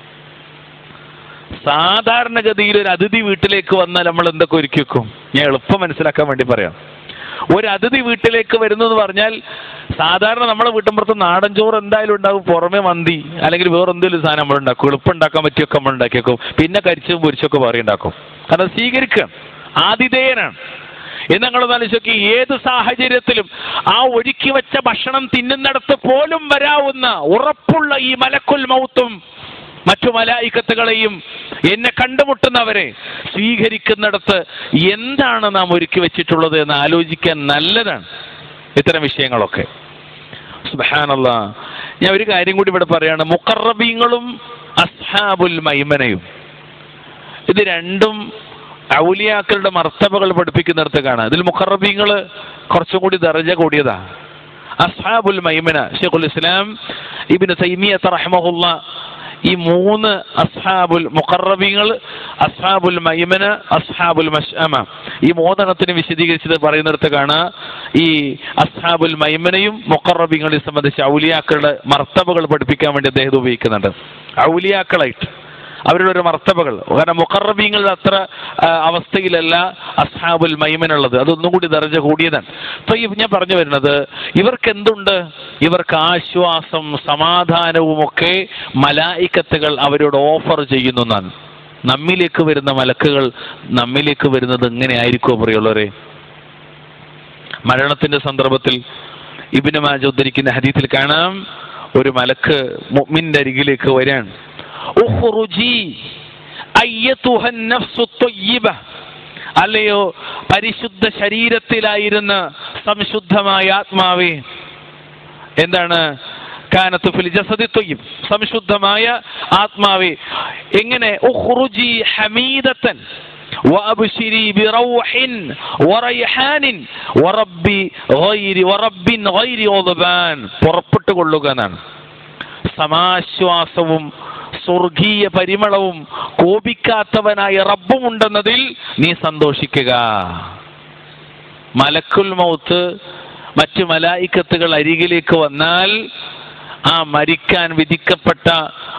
സാധാരണഗതിയിൽ ഒരു അതിഥി വീട്ടിലേക്ക് വന്നാൽ നമ്മൾ എന്തൊക്കെ ഒരുക്കി വെക്കും ഞാൻ എളുപ്പം മനസ്സിലാക്കാൻ വേണ്ടി പറയാം ഒരു അതിഥി വീട്ടിലേക്ക് വരുന്നു എന്ന് പറഞ്ഞാൽ സാധാരണ നമ്മളെ വീട്ടിൻപുറത്ത് നാടൻ ചോറ് എന്തായാലും ഉണ്ടാവും പുറമെ മന്തി അല്ലെങ്കിൽ വേറെ എന്തെങ്കിലും സാധനം നമ്മൾ ഉണ്ടാക്കും എളുപ്പം ഉണ്ടാക്കാൻ പറ്റിയൊക്കെ നമ്മൾ ഉണ്ടാക്കിയേക്കും പിന്നെ കരിച്ചും പൊരിച്ചൊക്കെ വേറെ ഉണ്ടാക്കും കാരണം സ്വീകരിക്കുക ആതിഥേയനാണ് എന്ന് നിങ്ങൾ ആലോചിച്ച് ഏത് സാഹചര്യത്തിലും ആ ഒരുക്കി വെച്ച ഭക്ഷണം തിന്നുന്നിടത്ത് പോലും വരാവുന്ന ഉറപ്പുള്ള ഈ മലക്കുൽ മൗത്തും മറ്റു മലായിക്കത്തുകളെയും എന്നെ കണ്ടുമുട്ടുന്നവരെ സ്വീകരിക്കുന്നിടത്ത് എന്താണ് നാം ഒരുക്കി വെച്ചിട്ടുള്ളത് എന്ന് ആലോചിക്കാൻ നല്ലതാണ് ഇത്തരം വിഷയങ്ങളൊക്കെ സുബാനല്ല ഞാൻ ഒരു കാര്യം കൂടി ഇവിടെ പറയാണ് മുക്കറബീങ്ങളും അസ്ഹാബുൽ മൈമനയും ഇത് രണ്ടും ഔലിയാക്കളുടെ മർത്തബകൾ പഠിപ്പിക്കുന്നിടത്ത് കാണാം ഇതിൽ മുഖറബീങ്ങൾ കുറച്ചും കൂടി ദർജ കൂടിയതാ അസ്ഹാബുൽ മൈമന ഷെയ്ഖുൽ ഇസ്ലാം ഇബിന് തൈമിയത്ത് റഹ്മഹുല്ല ഈ മൂന്ന് അസ്ഹാബുൽ മുഖറബീങ്ങൾ അസ്ഹാബുൽ മൈമന അസ്ഹാബുൽ മഷ്അമ ഈ മൂന്നെണ്ണത്തിന് വിശദീകരിച്ചത് പറയുന്നിടത്ത് കാണാം ഈ അസ്ഹാബുൽ മൈമനയും മുഖറബീങ്ങളെ സംബന്ധിച്ച് ഔലിയാക്കളുടെ മർത്തബകൾ പഠിപ്പിക്കാൻ വേണ്ടി അദ്ദേഹം ഇത് ഉപയോഗിക്കുന്നുണ്ട് ഔലിയാക്കളായിട്ട് അവരുടെ ഒരു മർത്തബകൾ കാരണം മുഖറബീങ്ങളുടെ അത്ര ആ, അവസ്ഥയിലല്ല അസ്ഹാബുൽ മൈമനുള്ളത് അതൊന്നും കൂടി ദർജ കൂടിയതാണ് അപ്പൊ ഈ ഞാൻ പറഞ്ഞു വരുന്നത് ഇവർക്ക് എന്തുണ്ട് ഇവർക്ക് ആശ്വാസം സമാധാനവും ഒക്കെ മലായിക്കത്തുകൾ അവരോട് ഓഫർ ചെയ്യുന്നു എന്നാണ് നമ്മിലേക്ക് വരുന്ന മലക്കുകൾ നമ്മിലേക്ക് വരുന്നത് എങ്ങനെ ആയിരിക്കുമോ പറയുള്ളവരെ മരണത്തിന്റെ സന്ദർഭത്തിൽ ഇബിന് മാജ ഉദ്ധരിക്കുന്ന ഹദീത്തിൽ കാണാം ഒരു മലക്ക് മുഅ്മിന്റെ അരികിലേക്ക് വരാൻ ഉഖ്റുജി അയ്യതുഹൻ നഫ്സു ത്വയ്യിബ അല്ലയോ പരിശുദ്ധ ശരീരത്തിലായിരുന്ന സംശുദ്ധമായ ആത്മാവേ എന്താണ് കാനത്ത് ഫിൽ ജസദി ത്വയ്യിബ് സംശുദ്ധമായ ആത്മാവേ എങ്ങനെ ഉഖ്റുജി ഹമീദത്തൻ وأبشري بروح وريحان ورب غير ورب غير غضبان പുറപ്പെട്ടു കൊള്ളുക എന്നാണ് സമാശ്വാസവും സ്വർഗീയ പരിമളവും കോപിക്കാത്തവനായ റബ്ബുമുണ്ടെന്നതിൽ നീ സന്തോഷിക്കുക മലക്കുൽ മൗത്ത് മറ്റു മലായിക്കത്തുകൾ അരികിലേക്ക് വന്നാൽ ആ മരിക്കാൻ വിധിക്കപ്പെട്ട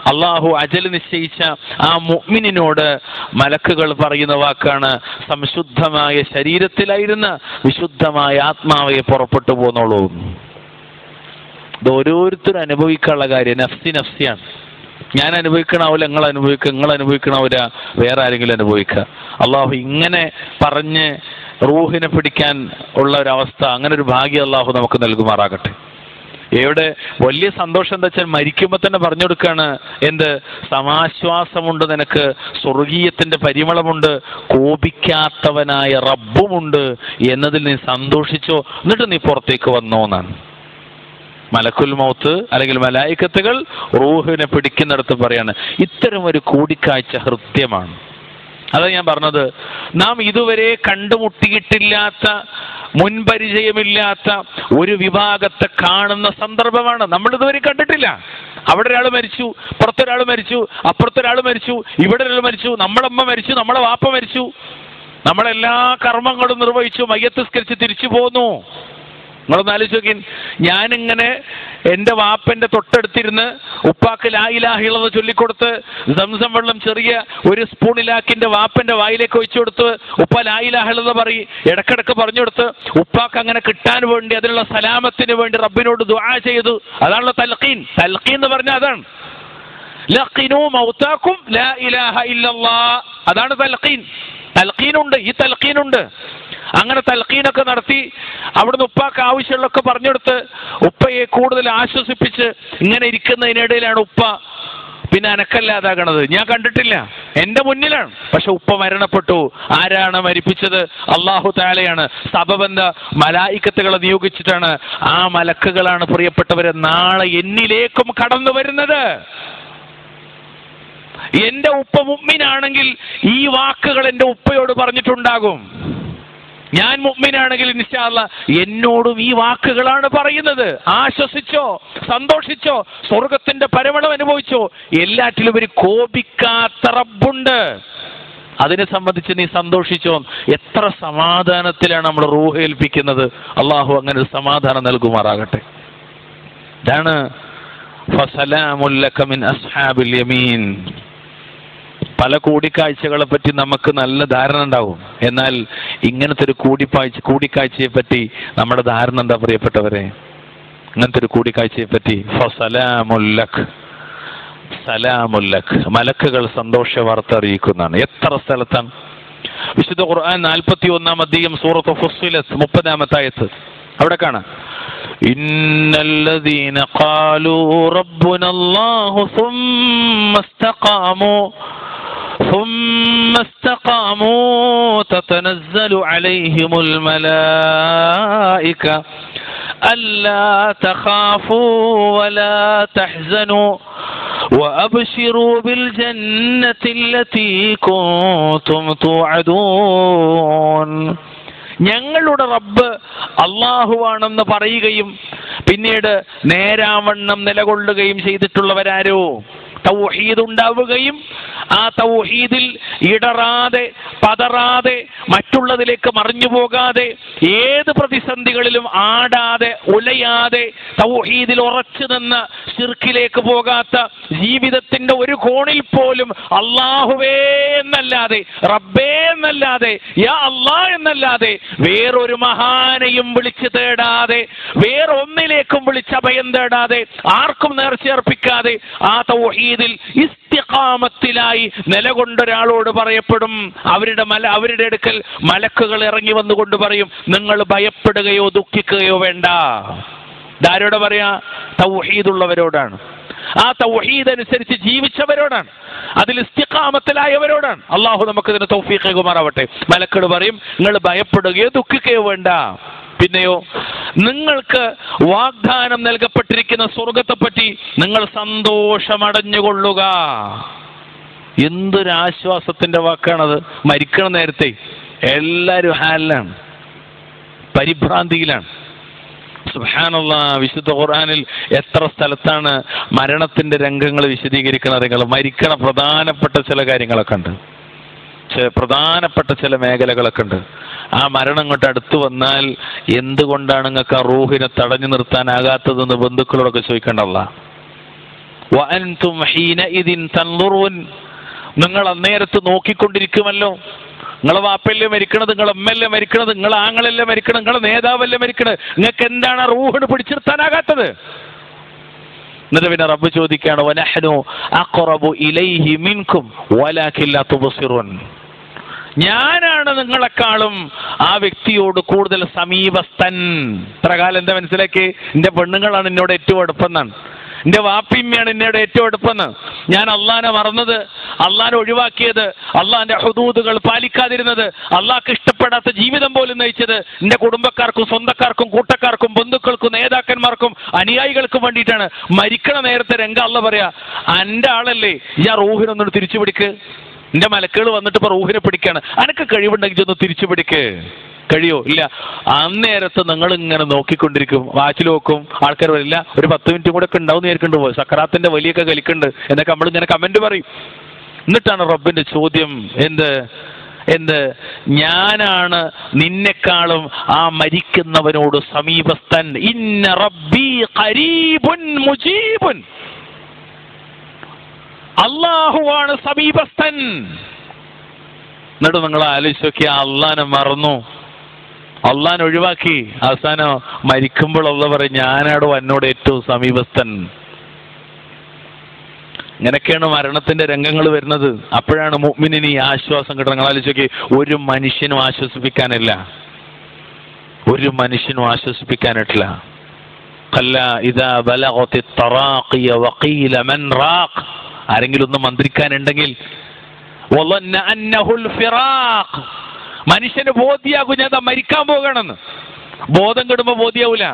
അള്ളാഹു അജൽ നിശ്ചയിച്ച ആ മുഅ്മിനിനോട് മലക്കുകൾ പറയുന്ന വാക്കാണ് സംശുദ്ധമായ ശരീരത്തിലായിരുന്ന വിശുദ്ധമായ ആത്മാവെ പുറപ്പെട്ടു പോന്നോളൂ ഇത് ഓരോരുത്തരും അനുഭവിക്കാനുള്ള കാര്യം നഫ്സി നഫ്സിയാണ് ഞാൻ അനുഭവിക്കണാവില്ല നിങ്ങൾ അനുഭവിക്കുക നിങ്ങൾ അനുഭവിക്കണാവില്ല വേറെ ആരെങ്കിലും അനുഭവിക്കുക അള്ളാഹു ഇങ്ങനെ പറഞ്ഞ് റൂഹിനെ പിടിക്കാൻ ഉള്ള ഒരു അവസ്ഥ അങ്ങനെ ഒരു ഭാഗ്യം അള്ളാഹു നമുക്ക് നൽകുമാറാകട്ടെ എവിടെ വലിയ സന്തോഷം എന്താ വെച്ചാൽ മരിക്കുമ്പോൾ തന്നെ പറഞ്ഞു കൊടുക്കാണ് എന്ത് സമാശ്വാസമുണ്ട് നിനക്ക് സ്വർഗീയത്തിന്റെ പരിമളമുണ്ട് കോപിക്കാത്തവനായ റബ്ബുമുണ്ട് എന്നതിൽ നീ സന്തോഷിച്ചോ എന്നിട്ട് നീ പുറത്തേക്ക് വന്നോ എന്നാണ് മലക്കുൽ മൗത്ത് അല്ലെങ്കിൽ മലായിക്കത്തുകൾ റൂഹിനെ പിടിക്കുന്നിടത്ത് പറയാണ് ഇത്തരം ഒരു കൂടിക്കാഴ്ച ഹൃദ്യമാണ് അതാ ഞാൻ പറഞ്ഞത് നാം ഇതുവരെ കണ്ടുമുട്ടിയിട്ടില്ലാത്ത മുൻപരിചയമില്ലാത്ത ഒരു വിഭാഗത്തെ കാണുന്ന സന്ദർഭമാണ് നമ്മൾ ഇതുവരെ കണ്ടിട്ടില്ല അവിടെ ഒരാൾ മരിച്ചു പുറത്തൊരാൾ മരിച്ചു അപ്പുറത്തൊരാൾ മരിച്ചു ഇവിടെ ഒരാൾ മരിച്ചു നമ്മളമ്മ മരിച്ചു നമ്മളെ വാപ്പ മരിച്ചു നമ്മളെല്ലാ കർമ്മങ്ങളും നിർവഹിച്ചു മയ്യത്തിസ്കരിച്ച് തിരിച്ചു പോന്നു നിങ്ങളൊന്ന് ആലോചിച്ച് നോക്കി ഞാനിങ്ങനെ എൻ്റെ വാപ്പൻ്റെ തൊട്ടടുത്തിരുന്ന് ഉപ്പാക്ക് ലായിലാഹിളത് ചൊല്ലിക്കൊടുത്ത് സംസം വെള്ളം ചെറിയ ഒരു സ്പൂണിലാക്കി എൻ്റെ വാപ്പൻ്റെ വായിലേക്ക് ഒഴിച്ചു കൊടുത്ത് ഉപ്പ ലായിലാഹിളത് പറയും ഇടക്കിടക്ക് പറഞ്ഞു കൊടുത്ത് ഉപ്പാക്ക് അങ്ങനെ കിട്ടാൻ വേണ്ടി അതിനുള്ള സലാമത്തിന് വേണ്ടി റബ്ബിനോട് ദുആ ചെയ്തു അതാണല്ലോ തൽഖീൻ തൽഖീൻ എന്ന് പറഞ്ഞാൽ അതാണ് ലഖിനു മൗതാക്കും ലാ ഇലാഹ ഇല്ലല്ലാ അതാണ് തൽഖീൻ തൽഖീനുണ്ട് ഈ തൽഖീനുണ്ട് അങ്ങനെ തൽഖീനൊക്കെ നടത്തി അവിടുന്ന് ഉപ്പാക്ക് ആവശ്യമുള്ളൊക്കെ പറഞ്ഞെടുത്ത് ഉപ്പയെ കൂടുതൽ ആശ്വസിപ്പിച്ച് ഇങ്ങനെ ഇരിക്കുന്നതിനിടയിലാണ് ഉപ്പ പിന്നെ അനക്കല്ലാതാകണത് ഞാൻ കണ്ടിട്ടില്ല എന്റെ മുന്നിലാണ് പക്ഷെ ഉപ്പ മരണപ്പെട്ടു ആരാണ് മരിപ്പിച്ചത് അള്ളാഹു താലയാണ് സബബന്ധ മലായിക്കത്തുകളെ നിയോഗിച്ചിട്ടാണ് ആ മലക്കുകളാണ് പ്രിയപ്പെട്ടവരെ നാളെ എന്നിലേക്കും കടന്നു വരുന്നത് എന്റെ ഉപ്പ മുമ്മിനാണെങ്കിൽ ഈ വാക്കുകൾ എന്റെ ഉപ്പയോട് പറഞ്ഞിട്ടുണ്ടാകും ഞാൻ മുമ്മിനാണെങ്കിൽ നിശ്ചാല്ല എന്നോടും ഈ വാക്കുകളാണ് പറയുന്നത് ആശ്വസിച്ചോ സന്തോഷിച്ചോ സ്വർഗത്തിന്റെ പരമണം അനുഭവിച്ചോ എല്ലാറ്റിലും ഒരു കോപിക്കാത്ത റബ്ബുണ്ട് അതിനെ സംബന്ധിച്ച് നീ സന്തോഷിച്ചോ എത്ര സമാധാനത്തിലാണ് നമ്മൾ റൂഹ ഏൽപ്പിക്കുന്നത് അള്ളാഹു അങ്ങനെ ഒരു സമാധാനം നൽകുമാറാകട്ടെ ഇതാണ് ഫസലാമുല്ലക മിൻ അസ്ഹാബിൽ യമീൻ പല കൂടിക്കാഴ്ചകളെ പറ്റി നമുക്ക് നല്ല ധാരണ ഉണ്ടാവും എന്നാൽ ഇങ്ങനത്തെ ഒരു കൂടിക്കാഴ്ച കൂടിക്കാഴ്ചയെ പറ്റി നമ്മുടെ ധാരണ എന്താ പ്രിയപ്പെട്ടവരെ ഇങ്ങനത്തെ ഒരു കൂടിക്കാഴ്ചയെ പറ്റി ഫസലാമുല്ലക് സലാമുല്ലക് മലക്കുകൾ സന്തോഷ വാർത്ത അറിയിക്കുന്നതാണ് എത്ര സ്ഥലത്താണ് വിശുദ്ധ ഖുർആൻ നാൽപ്പത്തി ഒന്നാം അധ്യയം സൂറത്ത് ഫുസ്സിലത്ത് മുപ്പതാമത്തെ ആയത്ത് അവിടെ കാണാം إن الذين قالوا ربنا الله ثم استقاموا ثم استقاموا تتنزل عليهم الملائكة ألا تخافوا ولا تحزنوا وأبشروا بالجنة التي كنتم توعدون ഞങ്ങളുടെ റബ്ബ് അള്ളാഹുവാണെന്ന് പറയുകയും പിന്നീട് നേരാവണ്ണം നിലകൊള്ളുകയും ചെയ്തിട്ടുള്ളവരാരോ തൗഹീദ് ഉണ്ടാവുകയും ആ തൗഹീദിൽ ഇടറാതെ പതറാതെ മറ്റുള്ളതിലേക്ക് മറിഞ്ഞു പോകാതെ ഏത് പ്രതിസന്ധികളിലും ആടാതെ ഉലയാതെ തൗഹീദിൽ ഉറച്ചു നിന്ന് ശിർക്കിലേക്ക് പോകാത്ത ജീവിതത്തിന്റെ ഒരു കോണിൽ പോലും അള്ളാഹുവേ എന്നല്ലാതെ റബ്ബേ എന്നല്ലാതെ യാ അള്ളാ എന്നല്ലാതെ വേറൊരു മഹാനെയും വിളിച്ചു തേടാതെ വേറൊന്നിലേക്കും വിളിച്ച് അഭയം തേടാതെ ആർക്കും നേർച്ചയർപ്പിക്കാതെ ആ തൗഹീദിൽ ഇസ്തിഖാമത്തിലായി നിലകൊണ്ട ഒരാളോട് പറയപ്പെടും അവരുടെ മല അവരുടെ അടുക്കൽ മലക്കുകൾ ഇറങ്ങി വന്നുകൊണ്ട് പറയും നിങ്ങൾ ഭയപ്പെടുകയോ ദുഃഖിക്കുകയോ വേണ്ട ഇതാരോട് പറയാ തൗഹീദുള്ളവരോടാണ് ആ തൗഹീദ് അനുസരിച്ച് ജീവിച്ചവരോടാണ് അതിൽ ഇസ്തിഖാമത്തിലായവരോടാണ് അള്ളാഹു നമുക്ക് ഇതിന് തൗഫീഖ് കുമാറാവട്ടെ മലക്കൾ പറയും നിങ്ങൾ ഭയപ്പെടുകയോ ദുഃഖിക്കുകയോ വേണ്ട പിന്നെയോ നിങ്ങൾക്ക് വാഗ്ദാനം നൽകപ്പെട്ടിരിക്കുന്ന സ്വർഗത്തെപ്പറ്റി നിങ്ങൾ സന്തോഷമടഞ്ഞുകൊള്ളുക എന്തൊരാശ്വാസത്തിന്റെ വാക്കാണത് മരിക്കണ നേരത്തെ എല്ലാവരും ഹാലിലാണ് പരിഭ്രാന്തിയിലാണ് സുഹാനുള്ള വിശുദ്ധ ഖുർആനിൽ എത്ര സ്ഥലത്താണ് മരണത്തിന്റെ രംഗങ്ങൾ വിശദീകരിക്കുന്നത് നിങ്ങൾ മരിക്കണ പ്രധാനപ്പെട്ട ചില കാര്യങ്ങളൊക്കെ ഉണ്ട് ചെ- പ്രധാനപ്പെട്ട ചില മേഖലകളൊക്കെ ഉണ്ട് ആ മരണം ഇങ്ങോട്ട് അടുത്ത് വന്നാൽ എന്തുകൊണ്ടാണ് നിങ്ങൾക്ക് ആ റൂഹിനെ തടഞ്ഞു നിർത്താനാകാത്തതെന്ന് ബന്ധുക്കളോടൊക്കെ ചോദിക്കേണ്ടല്ല വഅൻതും ഹീനഇദിൻ തൻളുറൂൻ നിങ്ങൾ അന്നേരത്ത് നോക്കിക്കൊണ്ടിരിക്കുമല്ലോ നിങ്ങളെ വാപ്പയല്ലേ മരിക്കണത് നിങ്ങളെ അമ്മയല്ലേ മരിക്കണത് നിങ്ങളെ ആങ്ങളല്ലേ മരിക്കണത് നിങ്ങളെ നേതാവല്ലേ മരിക്കണത് നിങ്ങൾക്ക് എന്താണ് റൂഹിന് പിടിച്ചിർത്താനാകാത്തത് എന്നിട്ട് പിന്നെ റബ്ബ് ചോദിക്കുകയാണ് വനഹ്നു അഖറബു ഇലൈഹി മിൻകും വലാകിൻ ലാ തുബ്സിറുൻ ഞാനാണ് നിങ്ങളെക്കാളും ആ വ്യക്തിയോട് കൂടുതൽ സമീപസ്ഥൻ പ്രകാലം എന്താ മനസ്സിലാക്കി എന്റെ പെണ്ണുങ്ങളാണ് എന്നോട് ഏറ്റവും അടുപ്പെന്നാണ് എന്റെ വാപ്പിമ്മയാണ് എന്നോട് ഏറ്റവും അടുപ്പെന്ന് ഞാൻ അള്ളാനെ മറന്നത് അള്ളാനെ ഒഴിവാക്കിയത് അള്ളാന്റെ ഹുദൂദുകൾ പാലിക്കാതിരുന്നത് അള്ളാഹ്ക്ക് ഇഷ്ടപ്പെടാത്ത ജീവിതം പോലും നയിച്ചത് എന്റെ കുടുംബക്കാർക്കും സ്വന്തക്കാർക്കും കൂട്ടക്കാർക്കും ബന്ധുക്കൾക്കും നേതാക്കന്മാർക്കും അനുയായികൾക്കും വേണ്ടിയിട്ടാണ് മരിക്കണ നേരത്തെ രംഗ അള്ള പറയാ എന്റെ ആളല്ലേ ഞാൻ റൂഹിനൊന്നും തിരിച്ചു പിടിക്ക് എന്റെ മലക്കുകൾ വന്നിട്ട് ഇപ്പൊ റൂഹിനെ പിടിക്കാണ് അനക്ക് കഴിവുണ്ടെങ്കിൽ ചെന്ന് തിരിച്ചു പിടിക്ക് കഴിയോ ഇല്ല അന്നേരത്ത് നിങ്ങൾ ഇങ്ങനെ നോക്കിക്കൊണ്ടിരിക്കും വാച്ചിൽ നോക്കും ആൾക്കാർ വരില്ല ഒരു പത്ത് മിനിറ്റ് കൂടെ ഒക്കെ ഉണ്ടാവും നേരിട്ടുണ്ട് പോയി സക്കറാത്തിന്റെ വലിയൊക്കെ കലിക്കുണ്ട് എന്നൊക്കെ നമ്മൾ ഇങ്ങനെ കമന്റ് പറയും എന്നിട്ടാണ് റബ്ബിന്റെ ചോദ്യം എന്ത് എന്ത് ഞാനാണ് നിന്നെക്കാളും ആ മരിക്കുന്നവനോട് സമീപസ്ഥൻ ഇന്ന റബ്ബി ഖരീബുൻ മുജീബുൻ അള്ളാഹുവാണ് സമീപസ്ഥൻ എന്നിട്ട് നിങ്ങൾ ആലോചിച്ച് നോക്കി അള്ളാനെ മറന്നു അള്ളാൻ ഒഴിവാക്കി അവസാനം മരിക്കുമ്പോൾ അള്ള പറയും ഞാനാടോ എന്നോട് ഏറ്റവും സമീപസ്ഥൻ ഇങ്ങനെയൊക്കെയാണ് മരണത്തിന്റെ രംഗങ്ങൾ വരുന്നത് അപ്പോഴാണ് മുഅ്മിനിന് ഈ ആശ്വാസം കിട്ടുന്നത് നിങ്ങൾ ആലോചിച്ച് നോക്കി ഒരു മനുഷ്യനും ആശ്വസിപ്പിക്കാനില്ല ഒരു മനുഷ്യനും ആശ്വസിപ്പിക്കാനായിട്ടില്ല കല്ല ഇതാ ബലഗത്തി തറാഖിയ വഖീല മൻ റാഖ് ആരെങ്കിലും ഒന്ന് മന്ത്രിക്കാനുണ്ടെങ്കിൽ വളന്ന അന്നഹുൽ ഫിറാഖ് മനുഷ്യന് ബോധ്യാകും ഞാൻ ദാ മരിക്കാൻ പോകണമെന്ന് ബോധം കെടുമ്പോ ബോധ്യാവൂല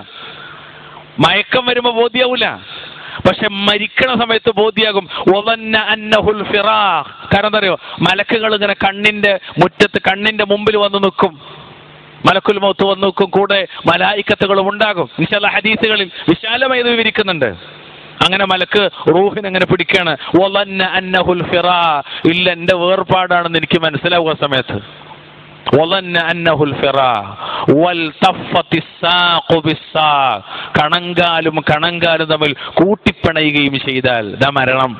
മയക്കം വരുമ്പോ ബോധ്യാവൂല പക്ഷെ മരിക്കണ സമയത്ത് ബോധ്യാകും ഒവന്ന അന്നഹുൽ ഫിറാഖ് കാരണം എന്താ അറിയോ മലക്കുകൾ ഇങ്ങനെ കണ്ണിന്റെ മുറ്റത്ത് കണ്ണിന്റെ മുമ്പിൽ വന്ന് നിൽക്കും മലക്കുൽ മൗത്ത് വന്ന് നിൽക്കും കൂടെ മലായിക്കത്തുകളും ഉണ്ടാകും ഇൻഷാല്ല ഹദീസുകളിൽ വിശാലമായി ഇത് വിവരിക്കുന്നുണ്ട് അങ്ങനെ മലക്ക് റൂഹിനെ അങ്ങനെ പിടിക്കാണ് ഒലന്ന അന്നഹുൽ ഫിറാ ഇല്ല എന്റെ വേർപാടാണെന്ന് എനിക്ക് മനസ്സിലാവുക സമയത്ത് ഒലന്ന അന്നഹുൽ ഫിറാ വൽതഫത്തി സാഖു ബിസ്സാഖ്. കണങ്കാലും കണങ്കാലും തമ്മിൽ കൂട്ടിപ്പിണയുകയും ചെയ്താൽ ഇതാ മരണം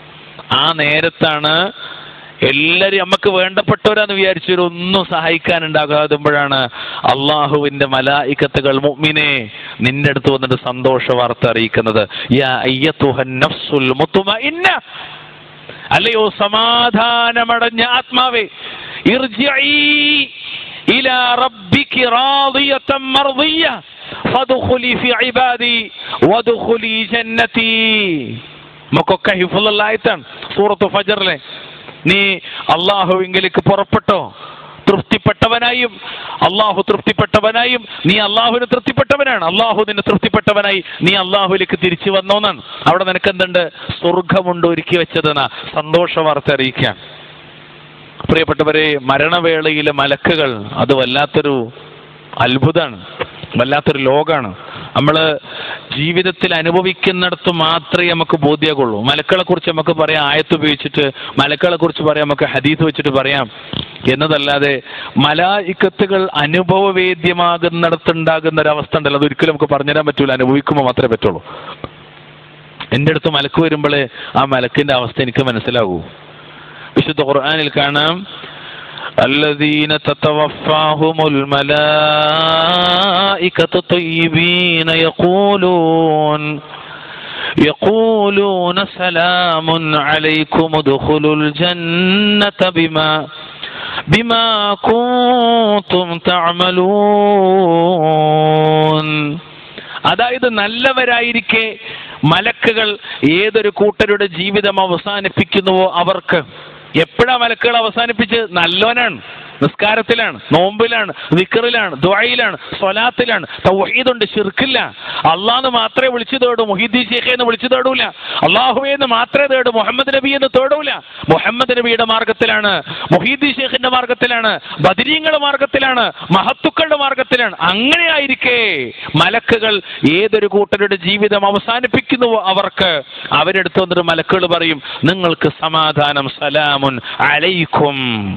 ആ നേരത്താണ് എല്ലാരും നമുക്ക് വേണ്ടപ്പെട്ടവരാന്ന് വിചാരിച്ചവർ ഒന്നും സഹായിക്കാനുണ്ടാകാതുമ്പോഴാണ് അള്ളാഹുവിന്റെ മലായിക്കത്തുകൾ മുഅ്മിനെ നിന്റെ അടുത്ത് വന്നിട്ട് സന്തോഷ വാർത്ത അറിയിക്കുന്നത് യാ അയ്യത്തുഹൻ നഫ്സുൽ മുത്മഇന്ന അല്ലയോ സമാധാനമടഞ്ഞ ആത്മാവേ ഇർജിഇ ഇലാ റബ്ബികി റാദിയതൻ മർദിയ ഫദ്ഖുലി ഫി ഇബാദി വദ്ഖുലി ജന്നതി നമുക്കൊക്കെ ഹിഫുള്ള ആയത്താണ് സൂറത്ത് ഫജറിലെ നീ അള്ളാഹുവിങ്കിലേക്ക് പുറപ്പെട്ടോ തൃപ്തിപ്പെട്ടവനായും അള്ളാഹു തൃപ്തിപ്പെട്ടവനായും നീ അള്ളാഹുവിന് തൃപ്തിപ്പെട്ടവനാണ് അള്ളാഹു നിന്നെ തൃപ്തിപ്പെട്ടവനായി നീ അള്ളാഹുവിലേക്ക് തിരിച്ചു വന്നോന്നാണ് അവിടെ നിനക്ക് എന്തുണ്ട് സ്വർഗമുണ്ട് ഒരുക്കി വെച്ചതെന്ന സന്തോഷ വാർത്ത അറിയിക്കാൻ പ്രിയപ്പെട്ടവരെ മരണവേളയിലെ മലക്കുകൾ അത് വല്ലാത്തൊരു അത്ഭുതമാണ് വല്ലാത്തൊരു ലോകമാണ് നമ്മൾ ജീവിതത്തിൽ അനുഭവിക്കുന്നിടത്ത് മാത്രമേ നമുക്ക് ബോധ്യമാകുള്ളൂ മലക്കളെ കുറിച്ച് നമുക്ക് പറയാം ആയത്ത് ഉപയോഗിച്ചിട്ട് മലക്കളെ കുറിച്ച് പറയാം നമുക്ക് ഹദീസ് വെച്ചിട്ട് പറയാം എന്നതല്ലാതെ മലായിക്കത്തുകൾ അനുഭവവേദ്യമാകുന്നിടത്തുണ്ടാകുന്ന ഒരു അവസ്ഥ ഉണ്ടല്ലോ അത് ഒരിക്കലും നമുക്ക് പറഞ്ഞുതരാൻ പറ്റൂല അനുഭവിക്കുമ്പോൾ മാത്രമേ പറ്റുള്ളൂ എൻ്റെ അടുത്ത് മലക്ക് വരുമ്പോഴേ ആ മലക്കിന്റെ അവസ്ഥ എനിക്ക് മനസ്സിലാകൂ വിശുദ്ധ ഖുർആനിൽ കാണാം الذين تتوفاهم الملائكة طيبين يقولون يقولون سلام عليكم ادخلوا الجنة بما بما كنتم تعملون അതായത് നല്ലവരായിരിക്കെ മലക്കുകൾ ഏതൊരു കൂട്ടരുടെ ജീവിതം അവസാനിപ്പിക്കുന്നുവോ അവർക്ക് എപ്പോഴാ മലക്കുകൾ അവസാനിപ്പിച്ച് നല്ലവനാണ് നിസ്കാരത്തിലാണ് നോമ്പിലാണ് നിക്കറിലാണ് ദ്വായിലാണ് സ്വലാത്തിലാണ് തൗഹീദുണ്ട് ഷിർക്കില്ല അള്ളാന്ന് മാത്രമേ വിളിച്ചു തേടൂ മുഹീദ്ദീൻ ഷേഖ് എന്ന് വിളിച്ചു തേടൂല അള്ളാഹുവെ എന്ന് മാത്രമേ തേടൂ മുഹമ്മദ് നബി എന്ന് തേടൂല മുഹമ്മദ് നബിയുടെ മാർഗത്തിലാണ് മുഹീദ്ദീൻ ഷേഖിന്റെ മാർഗത്തിലാണ് ബദരീങ്ങളുടെ മാർഗത്തിലാണ് മഹത്തുക്കളുടെ മാർഗത്തിലാണ് അങ്ങനെ ആയിരിക്കെ മലക്കുകൾ ഏതൊരു കൂട്ടരുടെ ജീവിതം അവസാനിപ്പിക്കുന്നുവോ അവർക്ക് അവരെടുത്ത് വന്നിട്ട് മലക്കുകൾ പറയും നിങ്ങൾക്ക് സമാധാനം സലാമുൻ അലൈക്കും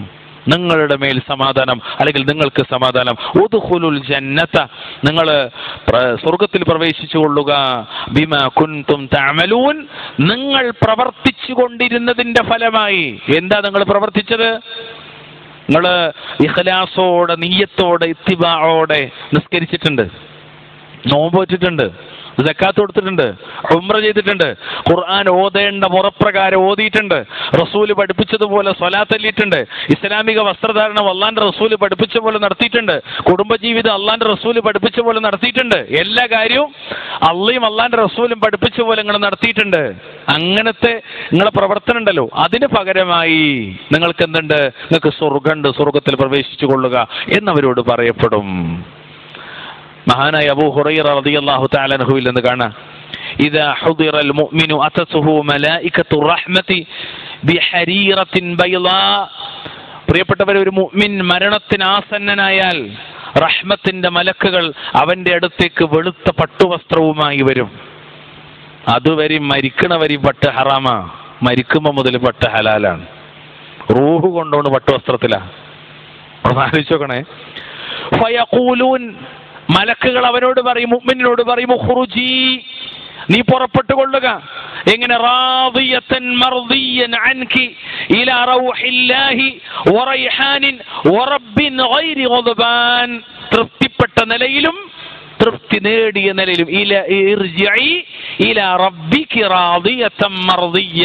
നിങ്ങളുടെ മേൽ സമാധാനം അല്ലെങ്കിൽ നിങ്ങൾക്ക് സമാധാനം ഉദ്ഖുലുൽ ജന്നത നിങ്ങൾ സ്വർഗത്തിൽ പ്രവേശിച്ചു കൊള്ളുക ബിമ കുൻതും തഅമലൂൻ നിങ്ങൾ പ്രവർത്തിച്ചു കൊണ്ടിരുന്നതിന്റെ ഫലമായി എന്താ നിങ്ങൾ പ്രവർത്തിച്ചത് നിങ്ങൾ ഇഖ്ലാസോടെ നീയത്തോടെ ഇത്തിബാഓടെ നിസ്കരിച്ചിട്ടുണ്ട് നോമ്പ് വെച്ചിട്ടുണ്ട് ജക്കാത്ത് കൊടുത്തിട്ടുണ്ട് ഉംറ ചെയ്തിട്ടുണ്ട് ഖുർആൻ ഓതേണ്ട മുറപ്രകാരം ഓതിയിട്ടുണ്ട് റസൂല് പഠിപ്പിച്ചതുപോലെ സ്വലാത്തല്ലിയിട്ടുണ്ട് ഇസ്ലാമിക വസ്ത്രധാരണം അള്ളാന്റെ റസൂല് പഠിപ്പിച്ച പോലെ നടത്തിയിട്ടുണ്ട് കുടുംബജീവിതം അള്ളാന്റെ റസൂല് പഠിപ്പിച്ച പോലെ നടത്തിയിട്ടുണ്ട് എല്ലാ കാര്യവും അള്ളയും അള്ളാന്റെ റസൂലും പഠിപ്പിച്ച പോലെ നിങ്ങൾ നടത്തിയിട്ടുണ്ട് അങ്ങനത്തെ നിങ്ങളെ പ്രവർത്തനം ഉണ്ടല്ലോ അതിന് പകരമായി നിങ്ങൾക്ക് എന്തുണ്ട് നിങ്ങൾക്ക് സ്വർഗമുണ്ട് സ്വർഗത്തിൽ പ്രവേശിച്ചു കൊള്ളുക എന്നവരോട് പറയപ്പെടും മഹാനായ അബൂ ഹുറൈറ റളിയല്ലാഹു തആല അൻഹുവിൽ നിന്ന് കാണാം ഇദാ ഹുദിറ المؤمن أتته ملائكة الرحمة بحريرة بيضاء പ്രിയപ്പെട്ടവർ ഒരു മുഅ്മിൻ മരണത്തിന് ആസന്നനായാൽ റഹ്മത്തിന്റെ മലക്കുകൾ അവന്റെ അടുത്തേക്ക് വെളുത്ത പട്ടുവസ്ത്രവുമായി വരും അതുവരെ മരിക്കണവരി പട്ട് ഹറാമാ മരിക്കുമ്പോ മുതൽ പട്ട് ഹലാലാണ് റൂഹ് കൊണ്ടുകൊണ്ട് പട്ടുവസ്ത്രത്തിലാ ഒന്ന് ആലോചിച്ച് നോക്കണേ ഫയഖൂലൂൻ മലക്കുകൾ അവനോട് പറയും മുഅ്മിനോട് പറയും ഉഖ്റുജി നീ പുറപ്പെട്ടു കൊള്ളുക എങ്ങനെ റാദിയത്തൻ മർദിയൻ അൻകി ഇലാ റൗഹില്ലാഹി വറൈഹാനിൻ വറബ്ബിൻ ഗൈരി ഗദ്ബാൻ തൃപ്തിപ്പെട്ട നിലയിലും തൃപ്തി നേടിയ നിലയിലും ഇല ഇർജിഇ ഇലാ റബ്ബികി റാദിയത്തൻ മർദിയ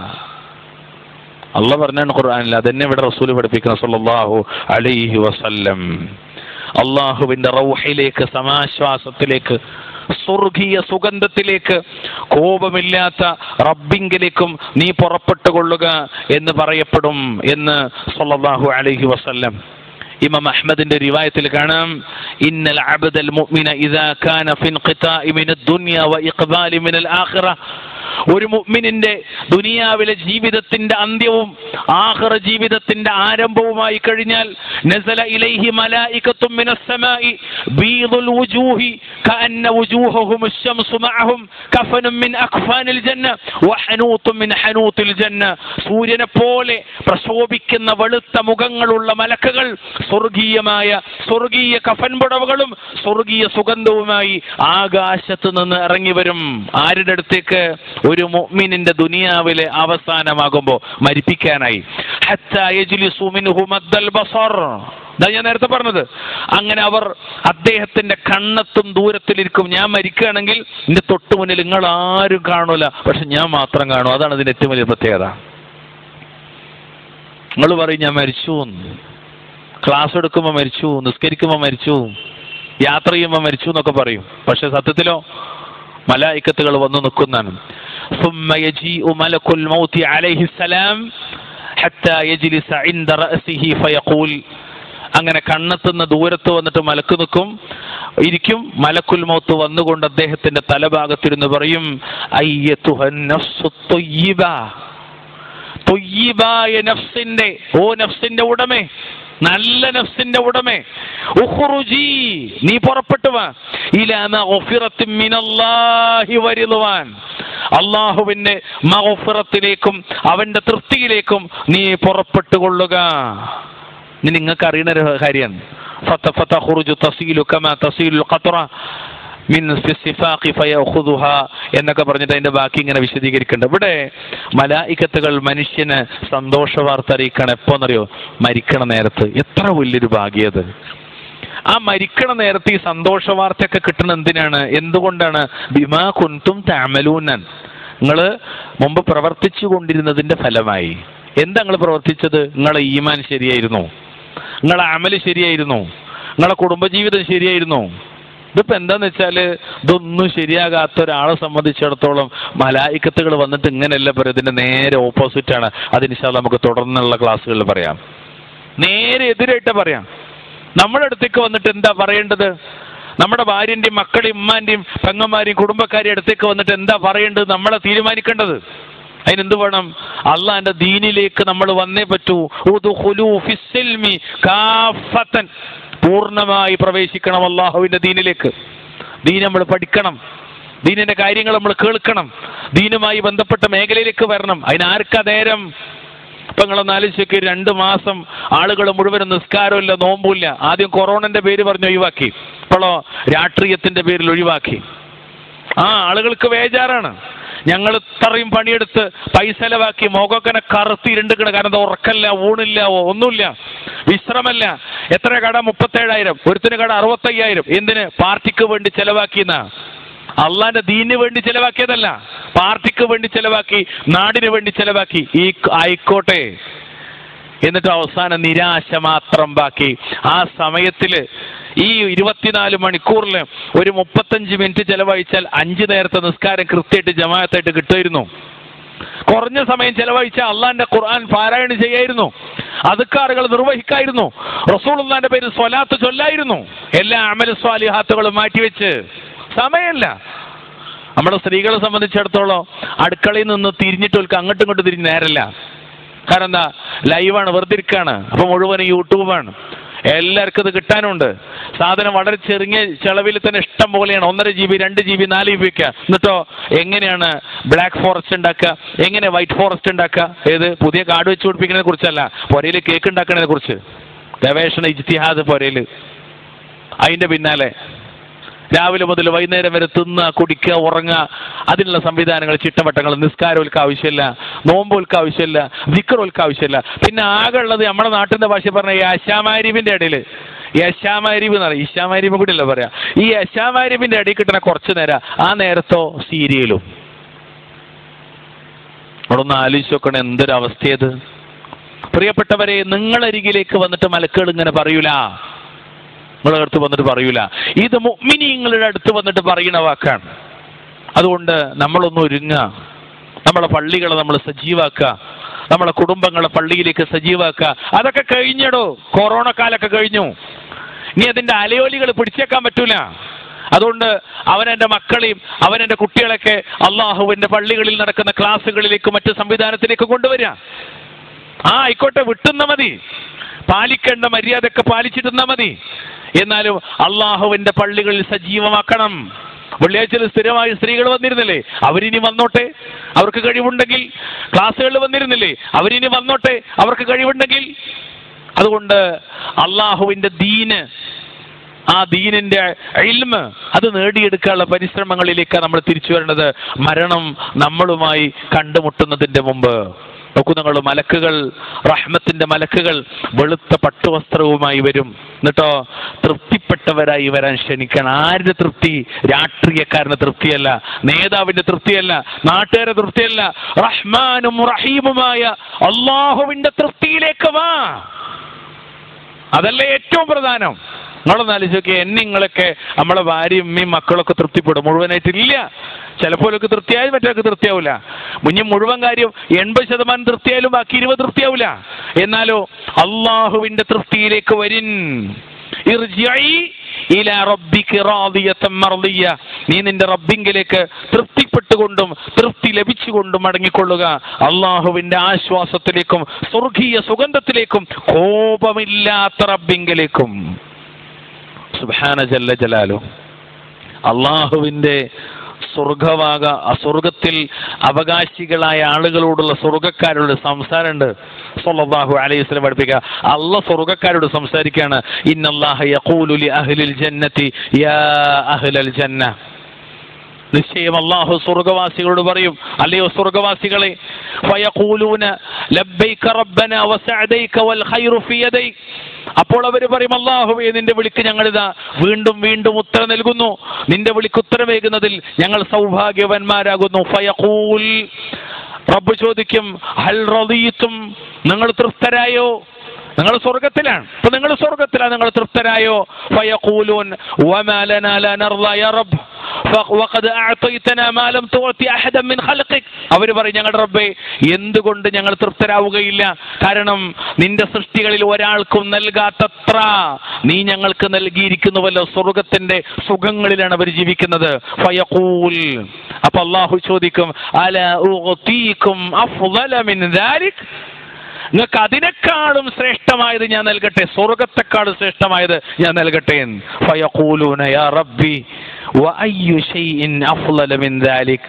അള്ള പറഞ്ഞാണ് ഖുർആനിൽ അതന്നെ ഇവിടെ റസൂൽ പഠിപ്പിക്കുന്ന സല്ലല്ലാഹു അലൈഹി വസല്ലം അള്ളാഹുവിന്റെ റൗഹിലേക്ക് സമാശ്വാസത്തിലേക്ക് സ്വർഗീയ സുഗന്ധത്തിലേക്ക് കോപമില്ലാത്ത റബ്ബിങ്കിലേക്കും നീ പുറപ്പെട്ടു കൊള്ളുക എന്ന് പറയപ്പെടും എന്ന് സല്ലല്ലാഹു അലൈഹി വസല്ലം ഇമാം അഹ്മദിന്റെ റിവായത്തിൽ കാണാം ഇന്നൽ അബ്ദൽ മുഅ്മിന ഇദാ കാന ഫി ഇൻഖിതാഇ മിന ദുനിയ വ ഇഖ്ബാലി മിനൽ ആഖിറ ഒരു മുഅ്മിനിന്റെ ദുനിയാവിലെ ജീവിതത്തിന്റെ അന്ത്യവും ആഖിറ ജീവിതത്തിന്റെ ആരംഭവുമായി കഴിഞ്ഞാൽ നസല ഇലൈഹി മലായികത്തും മിനസ് സമാഇ ബീദുൽ വുജൂഹി കഅന്ന വുജൂഹുഹും الشمس معهم كفن من أكفان الجنة وحنوط من حنوط الجنة സൂര്യനെ പോലെ പ്രശോഭിക്കുന്ന വെളുത്ത മുഖങ്ങളുള്ള മലക്കുകൾ സ്വർഗീയമായ സ്വർഗീയ കഫൻ പുടവകളും സ്വർഗീയ സുഗന്ധവുമായി ആകാശത്ത് നിന്ന് ഇറങ്ങി വരും ആരുടെ അടുത്തേക്ക് ഒരു മുഅ്മിനിന്റെ ദുനിയാവിലെ അവസാനമാകുമ്പോ മരിപ്പിക്കാനായി ഹത്താ യജ്ലിസു മിൻഹു മദ്ദൽ ബസർ ഇതാ ഞാൻ നേരത്തെ പറഞ്ഞത് അങ്ങനെ അവർ അദ്ദേഹത്തിന്റെ കണ്ണത്തും ദൂരത്തിലിരിക്കും ഞാൻ മരിക്കുകയാണെങ്കിൽ എന്റെ തൊട്ടു മുന്നിൽ നിങ്ങൾ ആരും കാണൂല പക്ഷെ ഞാൻ മാത്രം കാണും അതാണ് ഇതിന്റെ ഏറ്റവും വലിയ പ്രത്യേകത നിങ്ങൾ പറയും ഞാൻ മരിച്ചു എന്ന്. ക്ലാസ് എടുക്കുമ്പോൾ മരിച്ചു നിസ്കരിക്കുമ്പോൾ മരിച്ചു യാത്ര ചെയ്യുമ്പോൾ മരിച്ചു എന്നൊക്കെ പറയും പക്ഷെ സത്യത്തിലോ മലായിക്കത്തുകൾ വന്നു നിൽക്കുന്നതാണ് ثم يجيء ملك الموت عليه السلام حتى يجلس عند رأسه فيقول അങ്ങനെ കണ്ണെത്തുന്ന ദൂരത്ത് വന്നിട്ട് മലക്ക് നിൽക്കും ഇരിക്കും മലക്കുൽ മൗത്ത് വന്നുകൊണ്ട് അദ്ദേഹത്തിന്റെ തലഭാഗത്തിരുന്ന് പറയും അയ്യത്തുഹൻ നഫ്സു ത്വയ്യിബ. ത്വയ്യിബായ നഫ്സിന്റെ ഓ നഫ്സിന്റെ ഉടമേ നല്ല നഫ്സിന്റെ ഉടമേ ഉഖ്റുജി നീ പുറപ്പെട്ടു വാ ഇലാ മഗ്ഫിറത്തിൻ മിനല്ലാഹി വരിദ്വാൻ അള്ളാഹുവിന്റെ മഗ്ഫിറത്തിലേക്കും അവന്റെ തൃപ്തിയിലേക്കും നീ പുറപ്പെട്ടു കൊള്ളുക ഇനി നിങ്ങൾക്ക് അറിയുന്ന ഒരു കാര്യമാണ് ഫത ഫതഖുറുജു തസീലു കമാ തസീലു ഖത്ര മിൻ ഫിസിഫാഖി ഫയഖുദുഹ എന്നൊക്കെ പറഞ്ഞിട്ട് അതിന്റെ ബാക്കി ഇങ്ങനെ വിശദീകരിക്കുന്നുണ്ട് ഇവിടെ മലായിക്കത്തുകൾ മനുഷ്യന് സന്തോഷ വാർത്ത അറിയിക്കണം എപ്പോന്നറിയോ മരിക്കണ നേരത്ത് എത്ര വലിയൊരു ഭാഗ്യത് ആ മരിക്കണ നേരത്ത് ഈ സന്തോഷ വാർത്തയൊക്കെ കിട്ടുന്ന എന്തിനാണ് എന്തുകൊണ്ടാണ് ബിമാ കുന്തും താമലൂനൻ നിങ്ങൾ മുമ്പ് പ്രവർത്തിച്ചു കൊണ്ടിരുന്നതിന്റെ ഫലമായി എന്താ നിങ്ങൾ പ്രവർത്തിച്ചത് നിങ്ങളെ ഈമാൻ ശരിയായിരുന്നു നിങ്ങളെ അമല് ശരിയായിരുന്നു നിങ്ങളെ കുടുംബജീവിതം ശരിയായിരുന്നു ഇതിപ്പോ എന്താന്ന് വെച്ചാല് ഇതൊന്നും ശരിയാകാത്ത ഒരാളെ സംബന്ധിച്ചിടത്തോളം മലായിക്കത്തുകൾ വന്നിട്ട് ഇങ്ങനെയല്ല പറയും ഇതിന്റെ നേരെ ഓപ്പോസിറ്റ് ആണ് അതിനിശാല നമുക്ക് തുടർന്നുള്ള ക്ലാസ്സുകളിൽ പറയാം നേരെ എതിരായിട്ട് പറയാം നമ്മുടെ അടുത്തേക്ക് വന്നിട്ട് എന്താ പറയേണ്ടത് നമ്മുടെ ഭാര്യന്റെയും മക്കളുടെയും ഉമ്മാന്റെയും പെങ്ങന്മാരെയും കുടുംബക്കാരെയും അടുത്തേക്ക് വന്നിട്ട് എന്താ പറയേണ്ടത് നമ്മളെ തീരുമാനിക്കേണ്ടത് അതിനെന്ത് വേണം അള്ളാന്റെ ദീനിലേക്ക് നമ്മൾ വന്നേ പറ്റൂ ഉദ്ഖുലൂ ഫിസ്സിൽമി കാഫത്തൻ പൂർണ്ണമായി പ്രവേശിക്കണം അള്ളാഹുവിന്റെ ദീനിലേക്ക് ദീൻ നമ്മൾ പഠിക്കണം ദീനിന്റെ കാര്യങ്ങൾ നമ്മൾ കേൾക്കണം ദീനുമായി ബന്ധപ്പെട്ട മേഖലയിലേക്ക് വരണം അതിനാർക്കാ നേരം ഇപ്പൊ നിങ്ങളൊന്ന് ആലോചിച്ചൊക്കെ രണ്ട് മാസം ആളുകൾ മുഴുവനും നിസ്കാരമില്ല നോമ്പുമില്ല ആദ്യം കൊറോണന്റെ പേര് പറഞ്ഞ് ഒഴിവാക്കി ഇപ്പോഴോ രാഷ്ട്രീയത്തിന്റെ പേരിൽ ഒഴിവാക്കി ആ ആളുകൾക്ക് ബേജാറാണ് ഞങ്ങൾ ഇത്രയും പണിയെടുത്ത് പൈസ ചെലവാക്കി മുഖക്കനെ കറുത്തി ഇരുണ്ടിക്കണ കാരണം എന്താ ഉറക്കല്ല ഊണില്ല ഓ- ഒന്നുമില്ല വിശ്രമല്ല എത്ര കട മുപ്പത്തേഴായിരം ഒരുത്തിന് കട അറുപത്തയ്യായിരം എന്തിന് പാർട്ടിക്ക് വേണ്ടി ചെലവാക്കിയെന്ന അള്ളാന്റെ ദീനിന് വേണ്ടി ചെലവാക്കിയതല്ല പാർട്ടിക്ക് വേണ്ടി ചെലവാക്കി നാടിന് വേണ്ടി ചെലവാക്കി ഈ ആയിക്കോട്ടെ എന്നിട്ട് അവസാനം നിരാശ മാത്രം ബാക്കി ആ സമയത്തില് ഈ ഇരുപത്തിനാല് മണിക്കൂറിൽ ഒരു മുപ്പത്തഞ്ച് മിനിറ്റ് ചെലവഴിച്ചാൽ അഞ്ചു നേരത്തെ നിസ്കാരം കൃത്യമായിട്ട് ജമാഅത്തായിട്ട് കിട്ടുമായിരുന്നു കുറഞ്ഞ സമയം ചെലവഴിച്ച അള്ളാന്റെ ഖുർആൻ പാരായണം ചെയ്യായിരുന്നു അതുക്കാറുകൾ നിർവഹിക്കായിരുന്നു റസൂലുള്ളാന്റെ പേര് സ്വലാത്ത് ചൊല്ലായിരുന്നു എല്ലാ അമല സ്വാലിഹാത്തുകളും മാറ്റിവെച്ച് സമയമില്ല നമ്മുടെ സ്ത്രീകളെ സംബന്ധിച്ചിടത്തോളം അടുക്കളയിൽ നിന്ന് തിരിഞ്ഞിട്ട് ഓൽക്ക് അങ്ങോട്ടും ഇങ്ങോട്ടും തിരിഞ്ഞ് നേരല്ല കാരണം എന്താ ലൈവാണ് വെറുതെ ഇരിക്കാണ് അപ്പൊ മുഴുവൻ യൂട്യൂബാണ് എല്ലാവർക്കും ഇത് കിട്ടാനുണ്ട് സാധനം വളരെ ചെറിയ ചെലവിൽ തന്നെ ഇഷ്ടം പോലെയാണ് ഒന്നര ജി ബി രണ്ട് ജി ബി നാല് ജി ബി ഒക്കെ എന്നിട്ടോ എങ്ങനെയാണ് ബ്ലാക്ക് ഫോറസ്റ്റ് ഉണ്ടാക്കുക എങ്ങനെ വൈറ്റ് ഫോറസ്റ്റ് ഉണ്ടാക്കുക ഏത് പുതിയ കാർഡ് വെച്ച് പിടിപ്പിക്കുന്നതിനെ കുറിച്ചല്ല പുരയിൽ കേക്ക് ഉണ്ടാക്കുന്നതിനെ കുറിച്ച് ഗവേഷണ ഇജ്തിഹാദ് പുരയിൽ അതിന്റെ പിന്നാലെ രാവിലെ മുതൽ വൈകുന്നേരം വരെ തിന്നുക കുടിക്കുക ഉറങ്ങുക അതിനുള്ള സംവിധാനങ്ങൾ ചിട്ടവട്ടങ്ങൾ നിസ്കാരങ്ങൾക്ക് ആവശ്യമില്ല നോമ്പുകൾക്ക് ആവശ്യമില്ല ദിക്കറുകൾക്ക് ആവശ്യമില്ല പിന്നെ ആകെ ഉള്ളത് നമ്മുടെ നാട്ടിന്റെ ഭാഷ പറഞ്ഞ ഈ അശാമാരിവിന്റെ ഇടയിൽ ഈ അശാമാരിവ് എന്ന് പറയും ഇഷാമാരിവ് കൂടി അല്ല പറയാ ഈ അശാമാരിവിന്റെ ഇടയിൽ കിട്ടുന്ന കുറച്ച് നേരം ആ നേരത്തോ സീരിയലും അവിടെ ഒന്ന് ആലോചിച്ച് നോക്കണം എന്തൊരു അവസ്ഥയത് പ്രിയപ്പെട്ടവരെ നിങ്ങളരികിലേക്ക് വന്നിട്ട് മലക്കുകൾ ഇങ്ങനെ പറയൂല നിങ്ങളുടെ അടുത്ത് വന്നിട്ട് പറയൂല ഇത് മുഅ്മിനീങ്ങളുടെ അടുത്ത് വന്നിട്ട് പറയുന്ന വാക്കാണ് അതുകൊണ്ട് നമ്മളൊന്ന് ഒരുങ്ങുക നമ്മളെ പള്ളികളെ നമ്മൾ സജീവാക്കുക നമ്മളെ കുടുംബങ്ങളെ പള്ളിയിലേക്ക് സജീവാക്കുക അതൊക്കെ കഴിഞ്ഞടോ കൊറോണ കാലൊക്കെ കഴിഞ്ഞു ഇനി അതിന്റെ അലയോലികൾ പിടിച്ചേക്കാൻ പറ്റൂല അതുകൊണ്ട് അവൻ എൻ്റെ മക്കളെയും അവൻ എൻ്റെ കുട്ടികളൊക്കെ അള്ളാഹുവിന്റെ പള്ളികളിൽ നടക്കുന്ന ക്ലാസ്സുകളിലേക്ക് മറ്റു സംവിധാനത്തിലേക്ക് കൊണ്ടുവരിക ആ ആയിക്കോട്ടെ വിട്ടുന്ന മതി പാലിക്കേണ്ട മര്യാദയൊക്കെ പാലിച്ചിട്ടുന്നാ മതി എന്നാലും അള്ളാഹുവിന്റെ പള്ളികളിൽ സജീവമാക്കണം വെള്ളിയാഴ്ചയിൽ സ്ഥിരമായി സ്ത്രീകൾ വന്നിരുന്നില്ലേ അവരിനി വന്നോട്ടെ അവർക്ക് കഴിവുണ്ടെങ്കിൽ ക്ലാസ്സുകളിൽ വന്നിരുന്നില്ലേ അവരിനി വന്നോട്ടെ അവർക്ക് കഴിവുണ്ടെങ്കിൽ അതുകൊണ്ട് അള്ളാഹുവിന്റെ ദീന് ആ ദീനിന്റെ ഇൽമ് അത് നേടിയെടുക്കാനുള്ള പരിശ്രമങ്ങളിലേക്കാണ് നമ്മൾ തിരിച്ചു വരേണ്ടത് മരണം നമ്മളുമായി കണ്ടുമുട്ടുന്നതിന്റെ മുമ്പ് നോക്കൂ നിങ്ങൾ മലക്കുകൾ റഹ്മത്തിന്റെ മലക്കുകൾ വെളുത്ത പട്ടുവസ്ത്രവുമായി വരും എന്നിട്ടോ തൃപ്തിപ്പെട്ടവരായി വരാൻ ക്ഷണിക്കണം ആരുടെ തൃപ്തി രാഷ്ട്രീയക്കാരന്റെ തൃപ്തിയല്ല നേതാവിന്റെ തൃപ്തിയല്ല നാട്ടുകാരുടെ തൃപ്തിയല്ല റഹ്മാനും റഹീമുമായ അള്ളാഹുവിന്റെ തൃപ്തിയിലേക്ക് വാ അതല്ലേ ഏറ്റവും പ്രധാനം നിങ്ങളൊന്ന് ആലോചിച്ച് എന്നെ നിങ്ങളൊക്കെ നമ്മളെ ഭാര്യയും ഉമ്മയും മക്കളൊക്കെ തൃപ്തിപ്പെടും മുഴുവനായിട്ടില്ല ചിലപ്പോഴൊക്കെ തൃപ്തിയായാലും മറ്റൊക്കെ തൃപ്തിയാവില്ല മുന്നേ മുഴുവൻ കാര്യം എൺപത് ശതമാനം തൃപ്തിയായാലും ബാക്കി ഇരുപത് തൃപ്തിയാവില്ല എന്നാലോ അള്ളാഹുവിന്റെ തൃപ്തിയിലേക്ക് വരിൻ ഇർജിഇ ഇലാ റബ്ബിക റാദിയതൻ മർദിയ നീ നിന്റെ റബ്ബിങ്കിലേക്ക് തൃപ്തിപ്പെട്ടുകൊണ്ടും തൃപ്തി ലഭിച്ചുകൊണ്ടും മടങ്ങിക്കൊള്ളുക അള്ളാഹുവിന്റെ ആശ്വാസത്തിലേക്കും സ്വർഗീയ സുഗന്ധത്തിലേക്കും കോപമില്ലാത്ത റബ്ബിങ്കിലേക്കും സുബ്ഹാന ജല്ല ജലാലു അള്ളാഹുവിന്റെ സ്വർഗവാക ആ സ്വർഗത്തിൽ അവകാശികളായ ആളുകളോടുള്ള സ്വർഗക്കാരോട് സംസാരമുണ്ട് സല്ലല്ലാഹു അലൈഹി വസല്ലം പഠിപ്പിക്കുക അല്ല സ്വർഗക്കാരോട് സംസാരിക്കുകയാണ് ഇന്നല്ലാഹ യഖൂലു ലി അഹ്ലിൽ ജന്നതി യാ അഹ്ലൽ ജന്ന നിശ്ചയം അള്ളാഹു സ്വർഗവാസികളോട് പറയും അല്ലയോ സ്വർഗവാസികളെ ഫയഖൂലൂന ലബ്ബൈക റബ്ബന വസഅദൈക വൽ ഖൈറു ഫി യദൈക അപ്പോൾ അവർ പറയും അള്ളാഹുവേ നിന്റെ വിളിക്ക് ഞങ്ങളിതാ വീണ്ടും വീണ്ടും ഉത്തരം നൽകുന്നു നിന്റെ വിളിക്ക് ഉത്തരവേകുന്നതിൽ ഞങ്ങൾ സൗഭാഗ്യവന്മാരാകുന്നു ഫയഖൂൽ റബ്ബ് ചോദിക്കും ഹൽ റദീത്തും നിങ്ങൾ തൃപ്തരായോ നിങ്ങൾ സ്വർഗത്തിലാണ് ഇപ്പൊ നിങ്ങൾ സ്വർഗത്തിലാണ് നിങ്ങൾ തൃപ്തരായോ ഫയഖൂലൂൻ വമാ ലനാ ലാ നർളാ യാ റബ്ബ് ഫ- വഖദ് അഅതൈതനാ മാ ലം തുഅതി അഹദൻ മിൻ ഖൽഖിക് അവർ പറയും ഞങ്ങളുടെ റബ്ബേ എന്തുകൊണ്ട് ഞങ്ങൾ തൃപ്തരാവുകയില്ല കാരണം നിന്റെ സൃഷ്ടികളിൽ ഒരാൾക്കും നൽകാത്തത്ര നീ ഞങ്ങൾക്ക് നൽകിയിരിക്കുന്നുവല്ലോ സ്വർഗത്തിന്റെ സുഖങ്ങളിലാണ് അവർ ജീവിക്കുന്നത് ഫയഖൂൽ അപ്പൊ അള്ളാഹു ചോദിക്കും അല ഉഅതീകും അഫ്ളല മിൻ ദാലിക് നിങ്ങൾക്ക് അതിനേക്കാളും ശ്രേഷ്ഠമായത് ഞാൻ നൽകട്ടെ സ്വർഗത്തെക്കാളും ശ്രേഷ്ഠമായത് ഞാൻ നൽകട്ടെ എന്ന്. ഫയഖൂലൂന യാ റബ്ബി വഅയ്യു ശൈഇൻ അഫ്ളല മിൻ ദാലിക്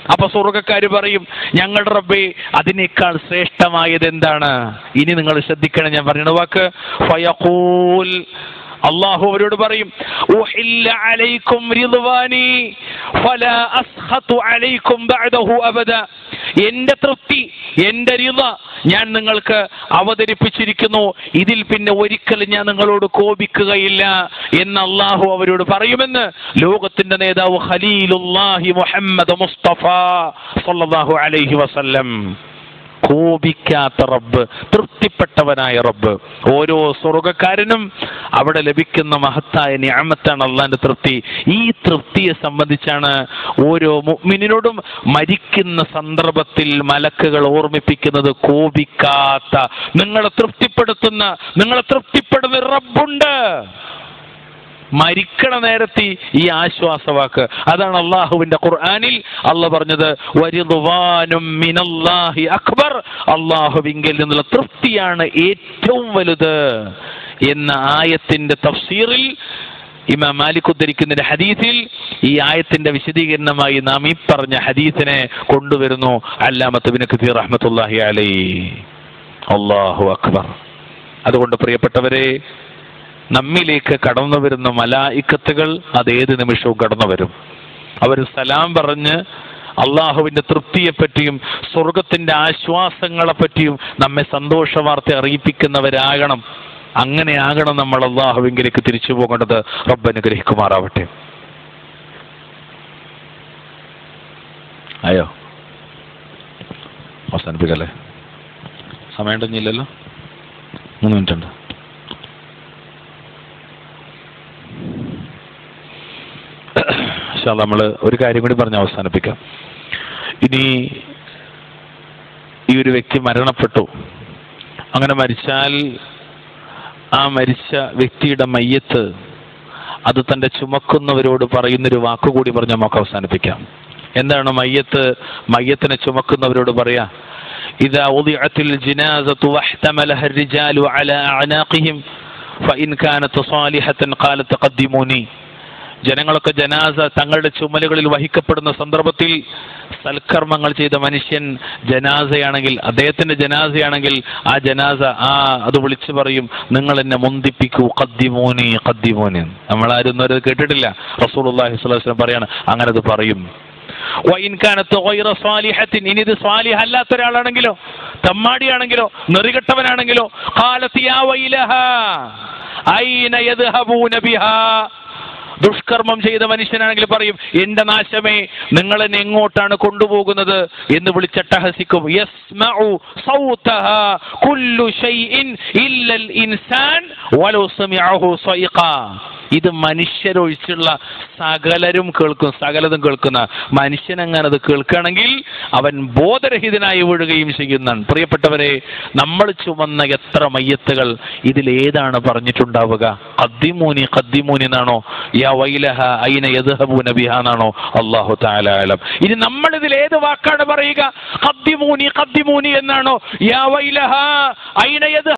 അപ്പൊ സ്വർഗക്കാര് പറയും ഞങ്ങളുടെ റബ്ബേ അതിനേക്കാൾ ശ്രേഷ്ഠമായത് എന്താണ് ഇനി നിങ്ങൾ ശ്രദ്ധിക്കണം ഞാൻ പറയുന്ന വാക്ക് ഫയഖൂൽ അള്ളാഹു അവരോട് പറയും "ഉഹില്ല അലൈക്കും റിദ്വാനി ഫലാ അസ്ഖതു അലൈക്കും ബഅദഹു അബദ എന്റെ തൃപ്തി എന്റെ റിള ഞാൻ നിങ്ങൾക്ക് അവതരിപ്പിച്ചിരിക്കുന്നു ഇതിൽ പിന്നെ ഒരിക്കലും ഞാൻ നിങ്ങളോട് കോപിക്കുകയില്ല എന്ന് അള്ളാഹു അവരോട് പറയുമെന്ന് ലോകത്തിന്റെ നേതാവ് ഖലീലുല്ലാഹി മുഹമ്മദ് മുസ്തഫ സല്ലല്ലാഹു അലൈഹി വസല്ലം കോപിക്കാത്ത റബ്ബ് തൃപ്തിപ്പെട്ടവനായ റബ്ബ് ഓരോ സ്വർഗക്കാരനും അവിടെ ലഭിക്കുന്ന മഹത്തായ ഞാമത്താണ് അള്ളാന്റെ തൃപ്തി ഈ തൃപ്തിയെ സംബന്ധിച്ചാണ് ഓരോ മുഅ്മിനിനോടും മരിക്കുന്ന സന്ദർഭത്തിൽ മലക്കുകൾ ഓർമ്മിപ്പിക്കുന്നത് കോപിക്കാത്ത നിങ്ങളെ തൃപ്തിപ്പെടുത്തുന്ന നിങ്ങളെ തൃപ്തിപ്പെടുന്ന ഒരു റബ്ബുണ്ട് മരിക്കണ നേരത്തെ ഈ ആശ്വാസവാക്ക് അതാണ് അള്ളാഹുവിന്റെ ഖുർആനിൽ അള്ള പറഞ്ഞത് വരിദുവാനും മിനല്ലാഹി അക്ബർ അള്ളാഹുവിങ്കിൽ നിന്നുള്ള തൃപ്തിയാണ് ഏറ്റവും വലുത് എന്ന ആയത്തിന്റെ തഫ്സീറിൽ ഇമാം മാലിക് ഉദ്ധരിക്കുന്ന ഒരു ഹദീസിൽ ഈ ആയത്തിന്റെ വിശദീകരണമായി നാം ഈ പറഞ്ഞ ഹദീസിനെ കൊണ്ടുവരുന്നു അല്ലാമത്തുബിന് കഥീർ റഹ്മത്തുല്ലാഹി അലൈ അള്ളാഹു അക്ബർ അതുകൊണ്ട് പ്രിയപ്പെട്ടവരെ നമ്മിലേക്ക് കടന്നു വരുന്ന മലായിക്കത്തുകൾ അത് ഏത് നിമിഷവും കടന്നു വരും അവർ സലാം പറഞ്ഞ് അള്ളാഹുവിന്റെ തൃപ്തിയെപ്പറ്റിയും സ്വർഗത്തിന്റെ ആശ്വാസങ്ങളെ പറ്റിയും നമ്മെ സന്തോഷ വാർത്ത അറിയിപ്പിക്കുന്നവരാകണം അങ്ങനെ ആകണം നമ്മൾ അള്ളാഹുവിങ്കിലേക്ക് തിരിച്ചു പോകേണ്ടത് റബ്ബനുഗ്രഹിക്കുമാറാവട്ടെ അയോ അവസാനിപ്പിക്കല്ലേ സമയം ഉണ്ടെങ്കിലല്ലോ മൂന്ന് മിനിറ്റ് ഉണ്ട് നമ്മൾ ഒരു കാര്യം കൂടി പറഞ്ഞ് അവസാനിപ്പിക്കാം ഇനി ഈ ഒരു വ്യക്തി മരണപ്പെട്ടു അങ്ങനെ മരിച്ചാൽ ആ മരിച്ച വ്യക്തിയുടെ മയ്യത്ത് അത് തന്റെ ചുമക്കുന്നവരോട് പറയുന്നൊരു വാക്കുകൂടി പറഞ്ഞ് നമുക്ക് അവസാനിപ്പിക്കാം എന്താണ് മയ്യത്ത് മയ്യത്തിനെ ചുമക്കുന്നവരോട് പറയാ إذا وضعت الجنازة واحتملها الرجال على أعناقهم فإن كانت صالحة قالت تقدموني ജനങ്ങളൊക്കെ ജനാസ തങ്ങളുടെ ചുമലുകളിൽ വഹിക്കപ്പെടുന്ന സന്ദർഭത്തിൽ സൽക്കർമ്മങ്ങൾ ചെയ്ത മനുഷ്യൻ ജനാസയാണെങ്കിൽ അദ്ദേഹത്തിന്റെ ജനാസയാണെങ്കിൽ ആ ജനാസ ആ അത് വിളിച്ചു പറയും നിങ്ങൾ എന്നെ മുന്തിപ്പിക്കൂ കദ്ദിമോനി കദ്ദിമോനി നമ്മളാരും അത് കേട്ടിട്ടില്ല റസൂൽ അള്ളാഹി സ്വലം പറയാണ് അങ്ങനെ അത് പറയും വൈൻകാനത്ത് ഗൈറ സ്വാലിഹത്തിൻ ഇനി ഇത് സ്വാലിഹ അല്ലാത്ത ഒരാളാണെങ്കിലോ തമ്മാടിയാണെങ്കിലോ നെറികെട്ടവനാണെങ്കിലോ ഖാലത്ത് യാ വൈലഹ ഐന യദ്ഹബൂന ബിഹാ ദുഷ്കർമ്മം ചെയ്ത മനുഷ്യനാണെങ്കിൽ പറയും എന്റെ നാശമേ നിങ്ങൾ എന്നെ എങ്ങോട്ടാണ് കൊണ്ടുപോകുന്നത് എന്ന് വിളിച്ചട്ടഹസിക്കും യസ്മഉ സൗതഹ കുല്ലു ഷൈഇൻ ഇല്ലൽ ഇൻസാൻ വലൗ സമിഅഹു സ്വൈഖ ഇത് മനുഷ്യരൊഴിച്ചുള്ള സകലരും കേൾക്കും സകലതും കേൾക്കുന്ന മനുഷ്യനെങ്ങനെ അത് കേൾക്കുകയാണെങ്കിൽ അവൻ ബോധരഹിതനായി വീഴുകയും ചെയ്യുന്നതാണ് പ്രിയപ്പെട്ടവരെ നമ്മൾ ചുമന്ന എത്ര മയ്യത്തുകൾ ഇതിലേതാണ് പറഞ്ഞിട്ടുണ്ടാവുക കദ്ദിമൂനി കദ്ദിമൂനി എന്നാണോ യാ വൈലഹ ഐന യദ്ഹബൂന ബിഹ എന്നാണോ അല്ലാഹു തആല അലം ഇനി നമ്മൾ ഇതിൽ ഏത് വാക്കാണ് പറയുക കദ്ദിമൂനി കദ്ദിമൂനി എന്നാണോ യാ വൈലഹ ഐന യദ്ഹ